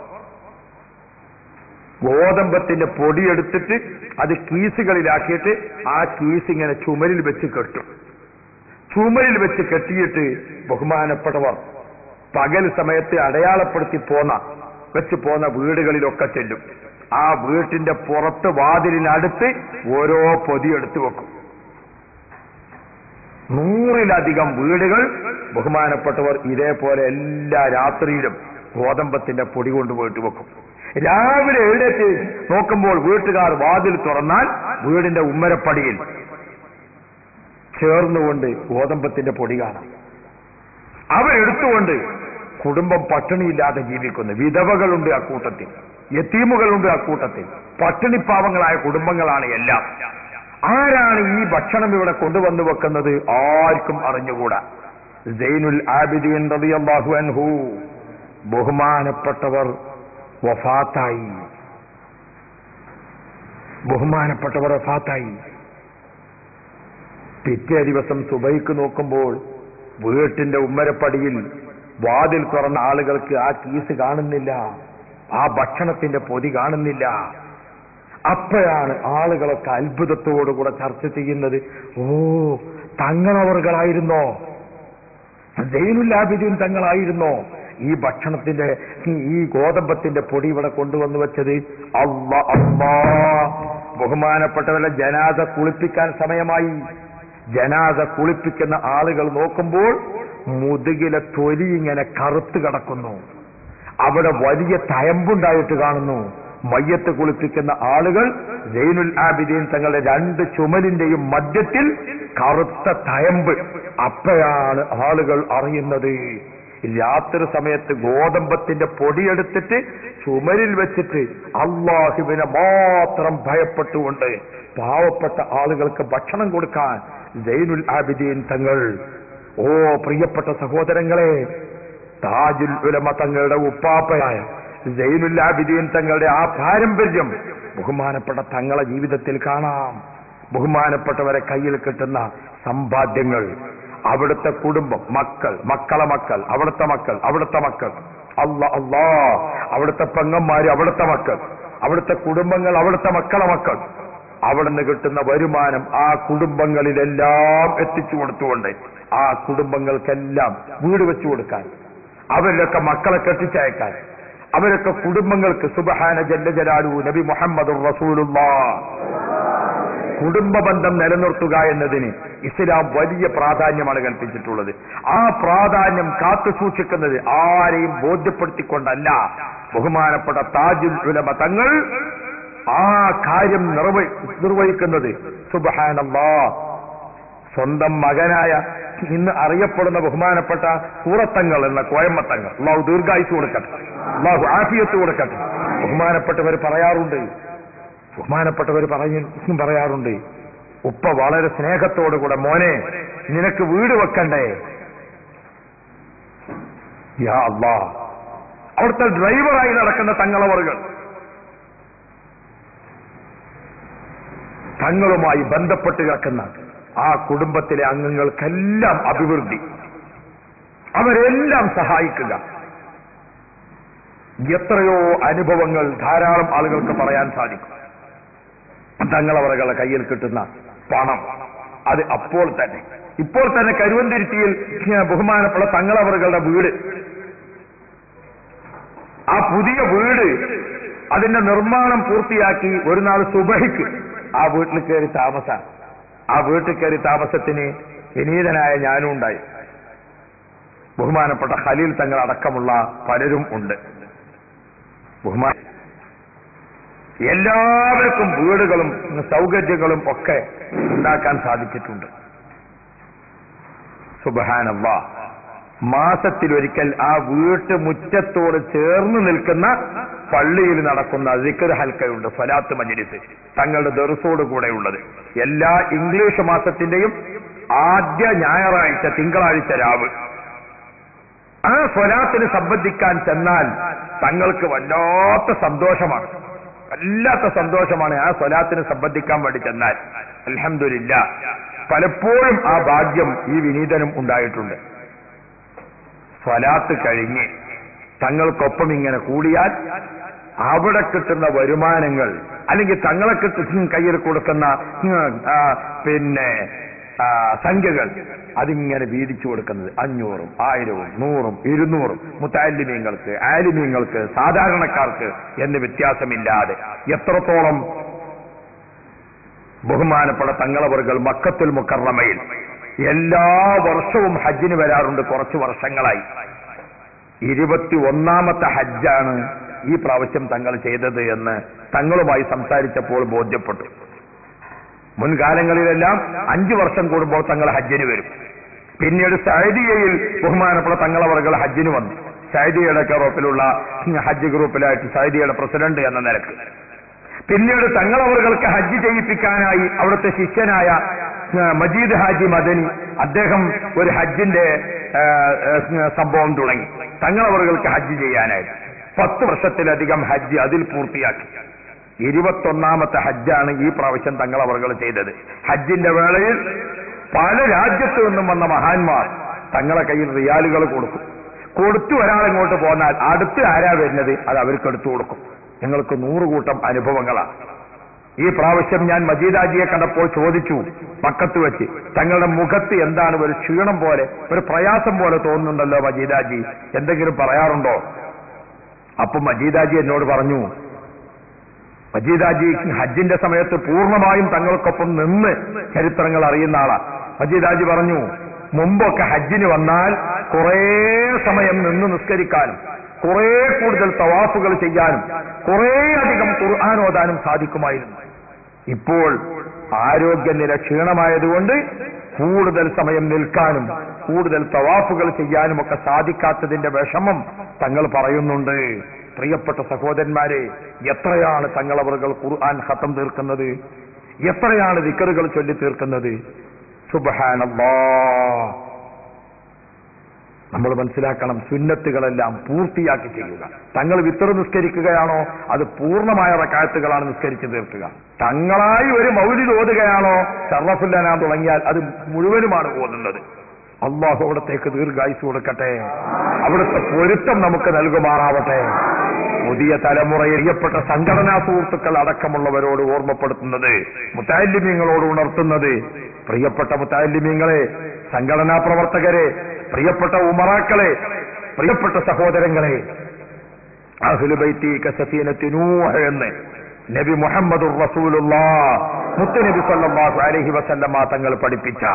ഗോതമ്പത്തിന്റെ പൊടിയെടുത്തിട്ട് അത് കീസുകളിലാക്കിയിട്ട് ആ കീസ് ഇങ്ങനെ ചുമരിൽ വെച്ച് കെട്ടും ചുമരിൽ വെച്ച് കെട്ടിയിട്ട് ബഹുമാനപ്പെട്ടവർ പകൽ സമയത്ത് അടയാളപ്പെടുത്തി പോന്ന വെച്ച് പോന്ന വീടുകളിലൊക്കെ ചെല്ലും ആ വീട്ടിന്റെ പുറത്ത് വാതിലിനടുത്ത് ഓരോ പൊതിയെടുത്തു വെക്കും നൂറിലധികം വീടുകൾ ബഹുമാനപ്പെട്ടവർ ഇതേപോലെ എല്ലാ രാത്രിയിലും ഗോതമ്പത്തിന്റെ പൊടി കൊണ്ടുപോയിട്ട് വെക്കും രാവിലെ എഴുന്നേറ്റ് നോക്കുമ്പോൾ വീട്ടുകാർ വാതിൽ തുറന്നാൽ വീടിന്റെ ഉമ്മരപ്പടിയിൽ ചേർന്നുകൊണ്ട് ഗോതമ്പത്തിന്റെ പൊടി കാണാം അവരെടുത്തുകൊണ്ട് കുടുംബം പട്ടിണിയില്ലാതെ ജീവിക്കുന്നു വിധവകളുണ്ട് അക്കൂട്ടത്തിൽ യത്തീമുകളുണ്ട് അക്കൂട്ടത്തിൽ പട്ടിണിപ്പാവങ്ങളായ കുടുംബങ്ങളാണ് എല്ലാം ആരാണ് ഈ ഭക്ഷണം ഇവിടെ കൊണ്ടുവന്നു വെക്കുന്നത് ആർക്കും അറിഞ്ഞുകൂടാ ജൈനുൽ ആബിദീൻ റളിയല്ലാഹു അൻഹു ബഹുമാനപ്പെട്ടവർ വഫാത്തായി ബഹുമാനപ്പെട്ടവർ വഫാത്തായി പിറ്റേ ദിവസം സുബൈക്ക് നോക്കുമ്പോൾ വീട്ടിന്റെ ഉമ്മരപ്പടിയിൽ വാതിൽ തുറന്ന ആളുകൾക്ക് ആ കീസ് കാണുന്നില്ല ആ ഭക്ഷണത്തിന്റെ പൊതി കാണുന്നില്ല അപ്പോഴാണ് ആളുകളൊക്കെ അത്ഭുതത്തോടുകൂടെ ചർച്ച ചെയ്യുന്നത് ഓ തങ്ങളവറുകളായിരുന്നോ ജൈനുല്ലാബിദീൻ തങ്ങളായിരുന്നോ ഈ ഭക്ഷണത്തിന്റെ ഈ- ഈ ഗോതമ്പത്തിന്റെ പൊടി ഇവിടെ കൊണ്ടുവന്നു വെച്ചത് അല്ല അല്ലാ ബഹുമാനപ്പെട്ടവരെ ജനാദ കുളിപ്പിക്കാൻ സമയമായി ജനാദ കുളിപ്പിക്കുന്ന ആളുകൾ നോക്കുമ്പോൾ മുതുകിലെ തൊലി ഇങ്ങനെ കറുത്ത് കിടക്കുന്നു അവിടെ വലിയ തയമ്പുണ്ടായിട്ട് കാണുന്നു മയ്യത്ത് കുളിപ്പിക്കുന്ന ആളുകൾ ജൈനുൽ ആബിദീൻ തങ്ങളുടെ രണ്ട് ചുമലിന്റെയും മധ്യത്തിൽ കറുത്ത തയമ്പ് അപ്പോഴാണ് ആളുകൾ അറിയുന്നത് രാത്രി സമയത്ത് ഗോതമ്പത്തിന്റെ പൊടിയെടുത്തിട്ട് ചുമരിൽ വെച്ചിട്ട് അള്ളാഹുവിനെ മാത്രം ഭയപ്പെട്ടുകൊണ്ട് പാവപ്പെട്ട ആളുകൾക്ക് ഭക്ഷണം കൊടുക്കാൻ ജൈനുൽ ആബിദീൻ തങ്ങൾ ഓ പ്രിയപ്പെട്ട സഹോദരങ്ങളെ താജുൽ ഉലമ തങ്ങളുടെ ഉപ്പാപ്പയായ ജൈനുല്ലാബിദീൻ തങ്ങളുടെ ആ പാരമ്പര്യം ബഹുമാനപ്പെട്ട തങ്ങളെ ജീവിതത്തിൽ കാണാം ബഹുമാനപ്പെട്ടവരെ കയ്യിൽ കിട്ടുന്ന സമ്പാദ്യങ്ങൾ അവിടുത്തെ കുടുംബം മക്കൾ മക്കളെ മക്കൾ അവിടുത്തെ മക്കൾ അവിടുത്തെ മക്കൾ അല്ല അല്ലാ അവിടുത്തെ പെങ്ങന്മാര് അവിടുത്തെ മക്കൾ അവിടുത്തെ കുടുംബങ്ങൾ അവിടുത്തെ മക്കളെ മക്കൾ അവിടുന്ന് കിട്ടുന്ന വരുമാനം ആ കുടുംബങ്ങളിലെല്ലാം എത്തിച്ചു കൊടുത്തുകൊണ്ട് ആ കുടുംബങ്ങൾക്കെല്ലാം വീട് വെച്ചു കൊടുക്കാൻ അവരിലൊക്കെ മക്കളെ കെട്ടിച്ചയക്കാൻ അവരൊക്കെ കുടുംബങ്ങൾക്ക് സുബഹാന ജല്ല ജലാലു നബി മുഹമ്മദ് റസൂലുള്ള കുടുംബ ബന്ധം നിലനിർത്തുക എന്നതിന് ഇസ്ലാം വലിയ പ്രാധാന്യമാണ് കൽപ്പിച്ചിട്ടുള്ളത് ആ പ്രാധാന്യം കാത്തു സൂക്ഷിക്കുന്നത് ആരെയും ബോധ്യപ്പെടുത്തിക്കൊണ്ടല്ല ബഹുമാനപ്പെട്ട താജുൽ ഉലമ തങ്ങൾ ആ കാര്യം നിർവഹി നിർവഹിക്കുന്നത് സുബഹാനല്ലാ സ്വന്തം മകനായ ഇന്ന് അറിയപ്പെടുന്ന ബഹുമാനപ്പെട്ട സൂറത്തങ്ങൾ എന്ന കോയമ്പത്തങ്ങൾ അള്ളാഹു ദീർഘായുസ് കൊടുക്കട്ടെ അള്ളാഹു ആഫിയത്ത് കൊടുക്കട്ടെ ബഹുമാനപ്പെട്ടവർ പറയാറുണ്ട് ബഹുമാനപ്പെട്ടവർ പറയും പറയാറുണ്ട് ഉപ്പ വളരെ സ്നേഹത്തോടു കൂടെ മോനെ നിനക്ക് വീട് വെക്കണ്ടേ യാ അള്ളാ അവിടുത്തെ ഡ്രൈവറായി നടക്കുന്ന തങ്ങളവറുകൾ തങ്ങളുമായി ബന്ധപ്പെട്ട് കിടക്കുന്ന ആ കുടുംബത്തിലെ അംഗങ്ങൾക്കെല്ലാം അഭിവൃദ്ധി അവരെല്ലാം സഹായിക്കുക എത്രയോ അനുഭവങ്ങൾ ധാരാളം ആളുകൾക്ക് പറയാൻ സാധിക്കും തങ്ങളവറുകളുടെ കയ്യിൽ കിട്ടുന്ന പണം അത് അപ്പോൾ തന്നെ ഇപ്പോൾ തന്നെ കരുവന്തിരുത്തിയിൽ ബഹുമാനപ്പെട്ട തങ്ങളവറുകളുടെ വീട് ആ പുതിയ വീട് അതിന്റെ നിർമ്മാണം പൂർത്തിയാക്കി ഒരു നാൾ സുബഹിക്ക് ആ വീട്ടിൽ കയറി താമസം ആ വീട്ടിൽ കയറി താമസത്തിന് വിനീതനായ ഞാനും ഉണ്ടായി ബഹുമാനപ്പെട്ട ഖലീൽ തങ്ങൾ അടക്കമുള്ള പലരും ഉണ്ട് ബഹുമാന എല്ലാവർക്കും വീടുകളും സൗകര്യങ്ങളും ഒക്കെ ഉണ്ടാക്കാൻ സാധിച്ചിട്ടുണ്ട് സുബഹാനല്ലാ മാസത്തിലൊരിക്കൽ ആ വീട്ടുമുറ്റത്തോട് ചേർന്ന് നിൽക്കുന്ന പള്ളിയിൽ നടക്കുന്ന ദിക്കർ ഹൽക്കയുണ്ട് ഫലാത്ത് മജിലിസ് തങ്ങളുടെ ദർസോട് കൂടെ ഉള്ളത് എല്ലാ ഇംഗ്ലീഷ് മാസത്തിന്റെയും ആദ്യ ഞായറാഴ്ച തിങ്കളാഴ്ച രാവ് ആ സ്വലാത്തിന് സംബന്ധിക്കാൻ ചെന്നാൽ തങ്ങൾക്ക് വല്ലാത്ത സന്തോഷമാണ് വല്ലാത്ത സന്തോഷമാണ് ആ സ്വലാത്തിന് സംബന്ധിക്കാൻ വേണ്ടി ചെന്നാൽ അൽഹംദുലില്ല പലപ്പോഴും ആ ഭാഗ്യം ഈ വിനീതനും ഉണ്ടായിട്ടുണ്ട് സ്വലാത്ത് കഴിഞ്ഞ് തങ്ങൾക്കൊപ്പം ഇങ്ങനെ കൂടിയാൽ അവിടെ കിട്ടുന്ന വരുമാനങ്ങൾ അല്ലെങ്കിൽ തങ്ങളെ കിട്ടുന്ന കയ്യിൽ കൊടുക്കുന്ന ഉം, ആ, പിന്നെ ആ, സംഖ്യകൾ അതിങ്ങനെ വീതിച്ചു കൊടുക്കുന്നത് അഞ്ഞൂറും ആയിരവും നൂറും ഇരുന്നൂറും മുത്താലിമീങ്ങൾക്ക് ആലിമീങ്ങൾക്ക് സാധാരണക്കാർക്ക് എന്ന് വ്യത്യാസമില്ലാതെ എത്രത്തോളം ബഹുമാനപ്പെട്ട തങ്ങളവറുകൾ മക്കത്തുൽ മുക്കർണമയിൽ എല്ലാ വർഷവും ഹജ്ജിന് വരാറുണ്ട് കുറച്ച് വർഷങ്ങളായി ഇരുപത്തി ഒന്നാമത്തെ ഹജ്ജാണ് ഈ പ്രാവശ്യം തങ്ങൾ ചെയ്തത് എന്ന് തങ്ങളുമായി സംസാരിച്ചപ്പോൾ ബോധ്യപ്പെട്ടു മുൻകാലങ്ങളിലെല്ലാം അഞ്ചു വർഷം കൂടുമ്പോൾ തങ്ങൾ ഹജ്ജിന് വരും പിന്നീട് സൗദിയയിൽ ബഹുമാനപ്പെട്ട തങ്ങളവറുകൾ ഹജ്ജിന് വന്നു സൗദിയുടെ ഗ്രൂപ്പിലുള്ള ഹജ്ജ് ഗ്രൂപ്പിലായിട്ട് സൗദിയുടെ പ്രസിഡന്റ് എന്ന നിലക്ക് പിന്നീട് തങ്ങളവറുകൾക്ക് ഹജ്ജ് ചെയ്യിപ്പിക്കാനായി അവിടുത്തെ ശിഷ്യനായ ആ, മജീദ് ഹാജി മദനി അദ്ദേഹം ഒരു ഹജ്ജിന്റെ ആ, ആ, സംഭവം തുടങ്ങി തങ്ങളവറുകൾക്ക് ഹജ്ജ് ചെയ്യാനായിട്ട് പത്ത് വർഷത്തിലധികം ഹജ്ജ് അതിൽ പൂർത്തിയാക്കി ഇരുപത്തൊന്നാമത്തെ ഹജ്ജാണ് ഈ പ്രാവശ്യം തങ്ങളവറുകൾ ചെയ്തത് ഹജ്ജിന്റെ വേളയിൽ പല രാജ്യത്തു നിന്നും വന്ന മഹാന്മാർ തങ്ങളെ കയ്യിൽ റിയാലുകൾ കൊടുക്കും കൊടുത്തു ഒരാളിങ്ങോട്ട് പോന്നാൽ അടുത്ത് ആരാ വരുന്നത് അത് അവർക്ക് എടുത്തു കൊടുക്കും ഞങ്ങൾക്ക് നൂറുകൂട്ടം അനുഭവങ്ങളാണ് ഈ പ്രാവശ്യം ഞാൻ മജീദാജിയെ കണ്ടപ്പോൾ ചോദിച്ചു പക്കത്ത് വെച്ച് തങ്ങളുടെ മുഖത്ത് എന്താണ് ഒരു ക്ഷീണം പോലെ ഒരു പ്രയാസം പോലെ തോന്നുന്നുണ്ടല്ലോ മജീദാജി എന്തെങ്കിലും പറയാറുണ്ടോ അപ്പൊ മജീദാജി എന്നോട് പറഞ്ഞു മജീദാജി ഹജ്ജിന്റെ സമയത്ത് പൂർണ്ണമായും തങ്ങൾക്കൊപ്പം നിന്ന് ചരിത്രങ്ങൾ അറിയുന്ന ആളാ മജീദാജി പറഞ്ഞു മുമ്പൊക്കെ ഹജ്ജിന് വന്നാൽ കുറേ സമയം നിന്ന് നിസ്കരിക്കാനും കുറേ കൂടുതൽ തവാഫുകൾ ചെയ്യാനും കുറേ അധികം ഖുർആൻ ഓതാനും സാധിക്കുമായിരുന്നു ഇപ്പോൾ ആരോഗ്യനില ക്ഷീണമായതുകൊണ്ട് കൂടുതൽ സമയം നിൽക്കാനും കൂടുതൽ തവാഫുകൾ ചെയ്യാനും ഒക്കെ സാധിക്കാത്തതിന്റെ വിഷമം തങ്ങൾ പറയുന്നുണ്ട് പ്രിയപ്പെട്ട സഹോദരന്മാരെ എത്രയാണ് തങ്ങളവറുകൾ ഖുർആൻ ഖത്തം തീർക്കുന്നത് എത്രയാണ് ദിക്കറുകൾ ചൊല്ലി തീർക്കുന്നത് സുബഹാനല്ലാ നമ്മൾ മനസ്സിലാക്കണം സുന്നത്തുകളെല്ലാം പൂർത്തിയാക്കി ചെയ്യുക തങ്ങൾ വിത്തറ് നിസ്കരിക്കുകയാണോ അത് പൂർണ്ണമായ റക്കായത്തുകളാണ് നിസ്കരിച്ച് തീർക്കുക തങ്ങളായി ഒരു മൗലിദ് ഓതുകയാണോ ഷറഫുല്ലാനാൻ തുടങ്ങിയാൽ അത് മുഴുവനുമാണ് ഓതുന്നത് അള്ളാഹു അവിടത്തേക്ക് ദീർഘായുസ് കൊടുക്കട്ടെ അവിടുത്തെ പൊരുത്തം നമുക്ക് നൽകുമാറാവട്ടെ പുതിയ തലമുറയിൽ പ്രിയപ്പെട്ട സംഘടനാ സുഹൃത്തുക്കൾ അടക്കമുള്ളവരോട് ഓർമ്മപ്പെടുത്തുന്നത് മുത്താലിമ്യങ്ങളോട് ഉണർത്തുന്നത് പ്രിയപ്പെട്ട മുത്താലിമ്യങ്ങളെ സംഘടനാ പ്രവർത്തകരെ പ്രിയപ്പെട്ട ഉമറാക്കളെ പ്രിയപ്പെട്ട സഹോദരങ്ങളെ അഹ്ലുബൈത്തി കസഫീനത്തിനൂഹ് എന്ന് നബി മുഹമ്മദ് റസൂലുള്ള മുത്തുനബി സല്ലല്ലാഹു അലൈഹി വസല്ലമ തങ്ങൾ പഠിപ്പിച്ച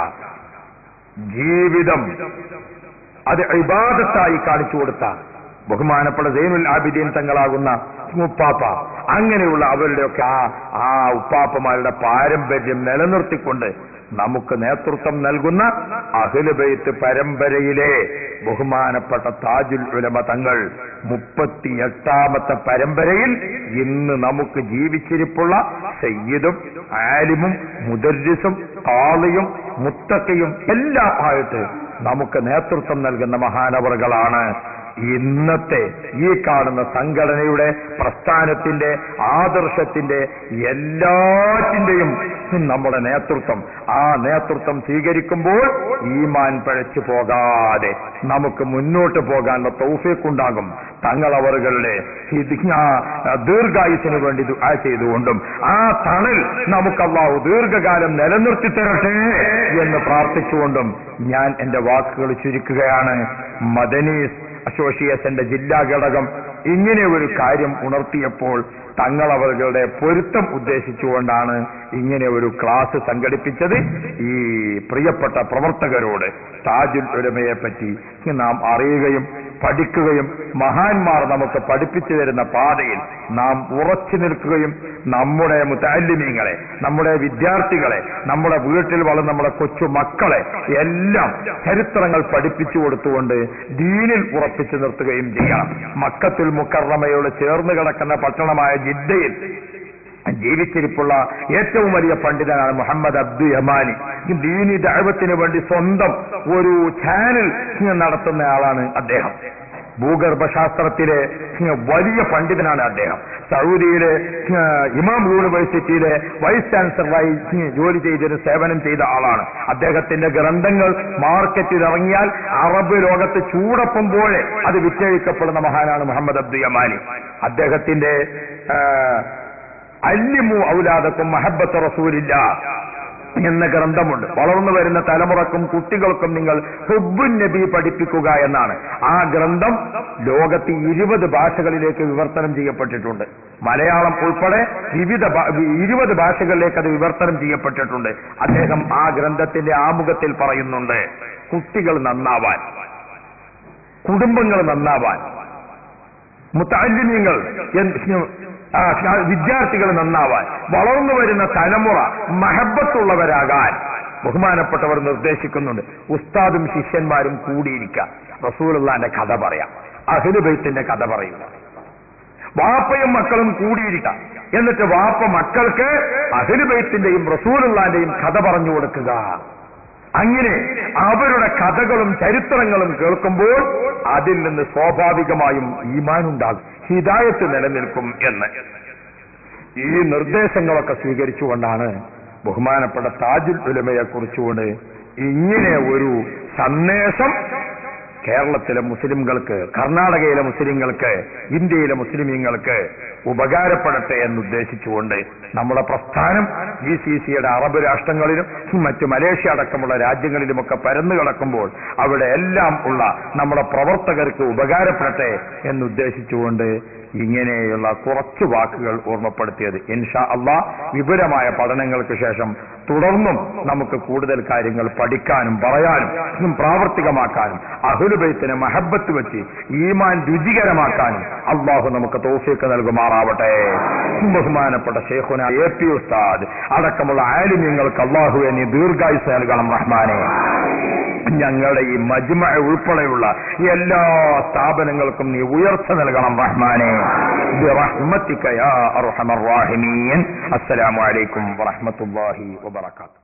ജീവിതം അത് ഇബാദത്തായി കാണിച്ചു കൊടുത്ത ബഹുമാനപ്പെട്ട സൈനുൽ ആബിദീൻ തങ്ങളാകുന്ന ഉപ്പാപ്പ അങ്ങനെയുള്ള അവരുടെയൊക്കെ ആ ആ ഉപ്പാപ്പമാരുടെ പാരമ്പര്യം നിലനിർത്തിക്കൊണ്ട് നമുക്ക് നേതൃത്വം നൽകുന്ന അഖിലുബൈത്ത് പരമ്പരയിലെ ബഹുമാനപ്പെട്ട താജുൽ ഉലമ തങ്ങൾ മുപ്പത്തിയെട്ടാമത്തെ പരമ്പരയിൽ ഇന്ന് നമുക്ക് ജീവിച്ചിരിപ്പുള്ള സയ്യിദും ആലിമും മുദരിസും കാളിയും മുത്തക്കയും എല്ലാം ആയിട്ട് നമുക്ക് നേതൃത്വം നൽകുന്ന മഹാനവറുകളാണ് ഇന്നത്തെ ഈ കാണുന്ന സംഘടനയുടെ പ്രസ്ഥാനത്തിന്റെ ആദർശത്തിന്റെ എല്ലാറ്റിന്റെയും നമ്മുടെ നേതൃത്വം ആ നേതൃത്വം സ്വീകരിക്കുമ്പോൾ ഈമാൻ പഴച്ചു പോകാതെ നമുക്ക് മുന്നോട്ട് പോകാനുള്ള തൗഫീഖുണ്ടാകും തങ്ങളവറുകളുടെ ദീർഘായുസിന് വേണ്ടി ദുആ ചെയ്തുകൊണ്ടും ആ തണൽ നമുക്ക് അള്ളാഹു ദീർഘകാലം നിലനിർത്തി തരട്ടെ എന്ന് പ്രാർത്ഥിച്ചുകൊണ്ടും ഞാൻ എന്റെ വാക്കുകൾ ചുരുക്കുകയാണ് മദനീസ് അസോസിയേഷന്റെ ജില്ലാ ഘടകം ഇങ്ങനെ ഒരു കാര്യം ഉണർത്തിയപ്പോൾ തങ്ങളവരുടെ പൊരുത്തം ഉദ്ദേശിച്ചുകൊണ്ടാണ് ഇങ്ങനെ ഒരു ക്ലാസ് സംഘടിപ്പിച്ചത് ഈ പ്രിയപ്പെട്ട പ്രവർത്തകരോട് താജുൽ ഉലമയെ പറ്റി നാം അറിയുകയും പഠിക്കുകയും മഹാന്മാർ നമുക്ക് പഠിപ്പിച്ചു തരുന്ന പാതയിൽ നാം ഉറച്ചു നിൽക്കുകയും നമ്മുടെ മുത്താലിമീങ്ങളെ നമ്മുടെ വിദ്യാർത്ഥികളെ നമ്മുടെ വീട്ടിൽ വളർന്ന നമ്മുടെ കൊച്ചു മക്കളെ എല്ലാം ചരിത്രങ്ങൾ പഠിപ്പിച്ചു കൊടുത്തുകൊണ്ട് ദീനിൽ ഉറപ്പിച്ചു നിർത്തുകയും ചെയ്യണം മക്കത്തുൽ മുക്കറമയോട് ചേർന്ന് കിടക്കുന്ന പട്ടണമായ ജിദ്ദയിൽ ജീവിച്ചിരിപ്പുള്ള ഏറ്റവും വലിയ പണ്ഡിതനാണ് മുഹമ്മദ് അബ്ദു യമാനി ദീനി ദൈവത്തിന് വേണ്ടി സ്വന്തം ഒരു ചാനൽ നടത്തുന്ന ആളാണ് അദ്ദേഹം ഭൂഗർഭശാസ്ത്രത്തിലെ വലിയ പണ്ഡിതനാണ് അദ്ദേഹം സൗദിയിലെ ഇമാം യൂണിവേഴ്സിറ്റിയിലെ വൈസ് ചാൻസലറായി ജോലി ചെയ്തൊരു സേവനം ചെയ്ത ആളാണ് അദ്ദേഹത്തിന്റെ ഗ്രന്ഥങ്ങൾ മാർക്കറ്റിൽ ഇറങ്ങിയാൽ അറബ് ലോകത്ത് ചൂടപ്പം പോലെ അത് വിറ്റഴിക്കപ്പെടുന്ന മഹാനാണ് മുഹമ്മദ് അബ്ദു യമാനി അദ്ദേഹത്തിന്റെ അല്ലിമു ഔലാദക്കും മഹബത്ത് റസൂലില്ല എന്ന ഗ്രന്ഥമുണ്ട് വളർന്നു വരുന്ന തലമുറക്കും കുട്ടികൾക്കും നിങ്ങൾ ഹുബുൻ നബി പഠിപ്പിക്കുക എന്നാണ് ആ ഗ്രന്ഥം ലോകത്ത് ഇരുപത് ഭാഷകളിലേക്ക് വിവർത്തനം ചെയ്യപ്പെട്ടിട്ടുണ്ട് മലയാളം ഉൾപ്പെടെ വിവിധ ഇരുപത് ഭാഷകളിലേക്ക് അത് വിവർത്തനം ചെയ്യപ്പെട്ടിട്ടുണ്ട് അദ്ദേഹം ആ ഗ്രന്ഥത്തിന്റെ ആമുഖത്തിൽ പറയുന്നുണ്ട് കുട്ടികൾ നന്നാവാൻ കുടുംബങ്ങൾ നന്നാവാൻ മുത്താലിന്യങ്ങൾ വിദ്യാർത്ഥികൾ നന്നാവാൻ വളർന്നു വരുന്ന തലമുറ മഹബത്തുള്ളവരാകാൻ ബഹുമാനപ്പെട്ടവർ നിർദ്ദേശിക്കുന്നുണ്ട് ഉസ്താദും ശിഷ്യന്മാരും കൂടിയിരിക്കാം റസൂലുള്ളാന്റെ കഥ പറയാം അഹിലുബൈത്തിന്റെ കഥ പറയുക വാപ്പയും മക്കളും കൂടിയിരിക്കാം എന്നിട്ട് വാപ്പ മക്കൾക്ക് അഹിലുബൈത്തിന്റെയും റസൂലുള്ളാന്റെയും കഥ പറഞ്ഞു കൊടുക്കുക അങ്ങനെ അവരുടെ കഥകളും ചരിത്രങ്ങളും കേൾക്കുമ്പോൾ അതിൽ നിന്ന് സ്വാഭാവികമായും ഈമാനുണ്ടാകും ഹിദായത്ത് നിലനിൽക്കും എന്ന് ഈ നിർദ്ദേശങ്ങളൊക്കെ സ്വീകരിച്ചുകൊണ്ടാണ് ബഹുമാനപ്പെട്ട താജുൽ ഉലമയെ കുറിച്ചുകൊണ്ട് ഇങ്ങനെ ഒരു സന്ദേശം കേരളത്തിലെ മുസ്ലിംകൾക്ക് കർണാടകയിലെ മുസ്ലിങ്ങൾക്ക് ഇന്ത്യയിലെ മുസ്ലിമീങ്ങൾക്ക് ഉപകാരപ്പെടട്ടെ എന്നുദ്ദേശിച്ചുകൊണ്ട് നമ്മുടെ പ്രസ്ഥാനം ജി സി സിയുടെ അറബ് രാഷ്ട്രങ്ങളിലും മറ്റു മലേഷ്യ അടക്കമുള്ള രാജ്യങ്ങളിലുമൊക്കെ പരന്നു കിടക്കുമ്പോൾ അവിടെ എല്ലാം ഉള്ള നമ്മുടെ പ്രവർത്തകർക്ക് ഉപകാരപ്പെടട്ടെ എന്നുദ്ദേശിച്ചുകൊണ്ട് ഇങ്ങനെയുള്ള കുറച്ച് വാക്കുകൾ ഓർമ്മപ്പെടുത്തിയത് ഇൻഷാ അള്ളാ വിപുലമായ പഠനങ്ങൾക്ക് ശേഷം തുടർന്നും നമുക്ക് കൂടുതൽ കാര്യങ്ങൾ പഠിക്കാനും പറയാനും ഇതും പ്രാവർത്തികമാക്കാനും അഹുലുബൈത്തിനെ മഹബത്ത് വെച്ച് ഈമാൻ രുചികരമാക്കാനും അള്ളാഹു നമുക്ക് തോഫിക്ക് നൽകുമാറാവട്ടെ ബഹുമാനപ്പെട്ട ഷേഖുന എ പി ഉസ്താദ് അടക്കമുള്ള ആലിമ്യങ്ങൾക്ക് അള്ളാഹുവെ നീ ദീർഘായുസ് നൽകണം റഹ്മാനെ ഞങ്ങളുടെ ഈ മജ്മ ഉൾപ്പെടെയുള്ള എല്ലാ സ്ഥാപനങ്ങൾക്കും നീ ഉയർച്ച നൽകണം റഹ്മാനെ برحمتك يا ارحم الراحمين السلام عليكم ورحمه الله وبركاته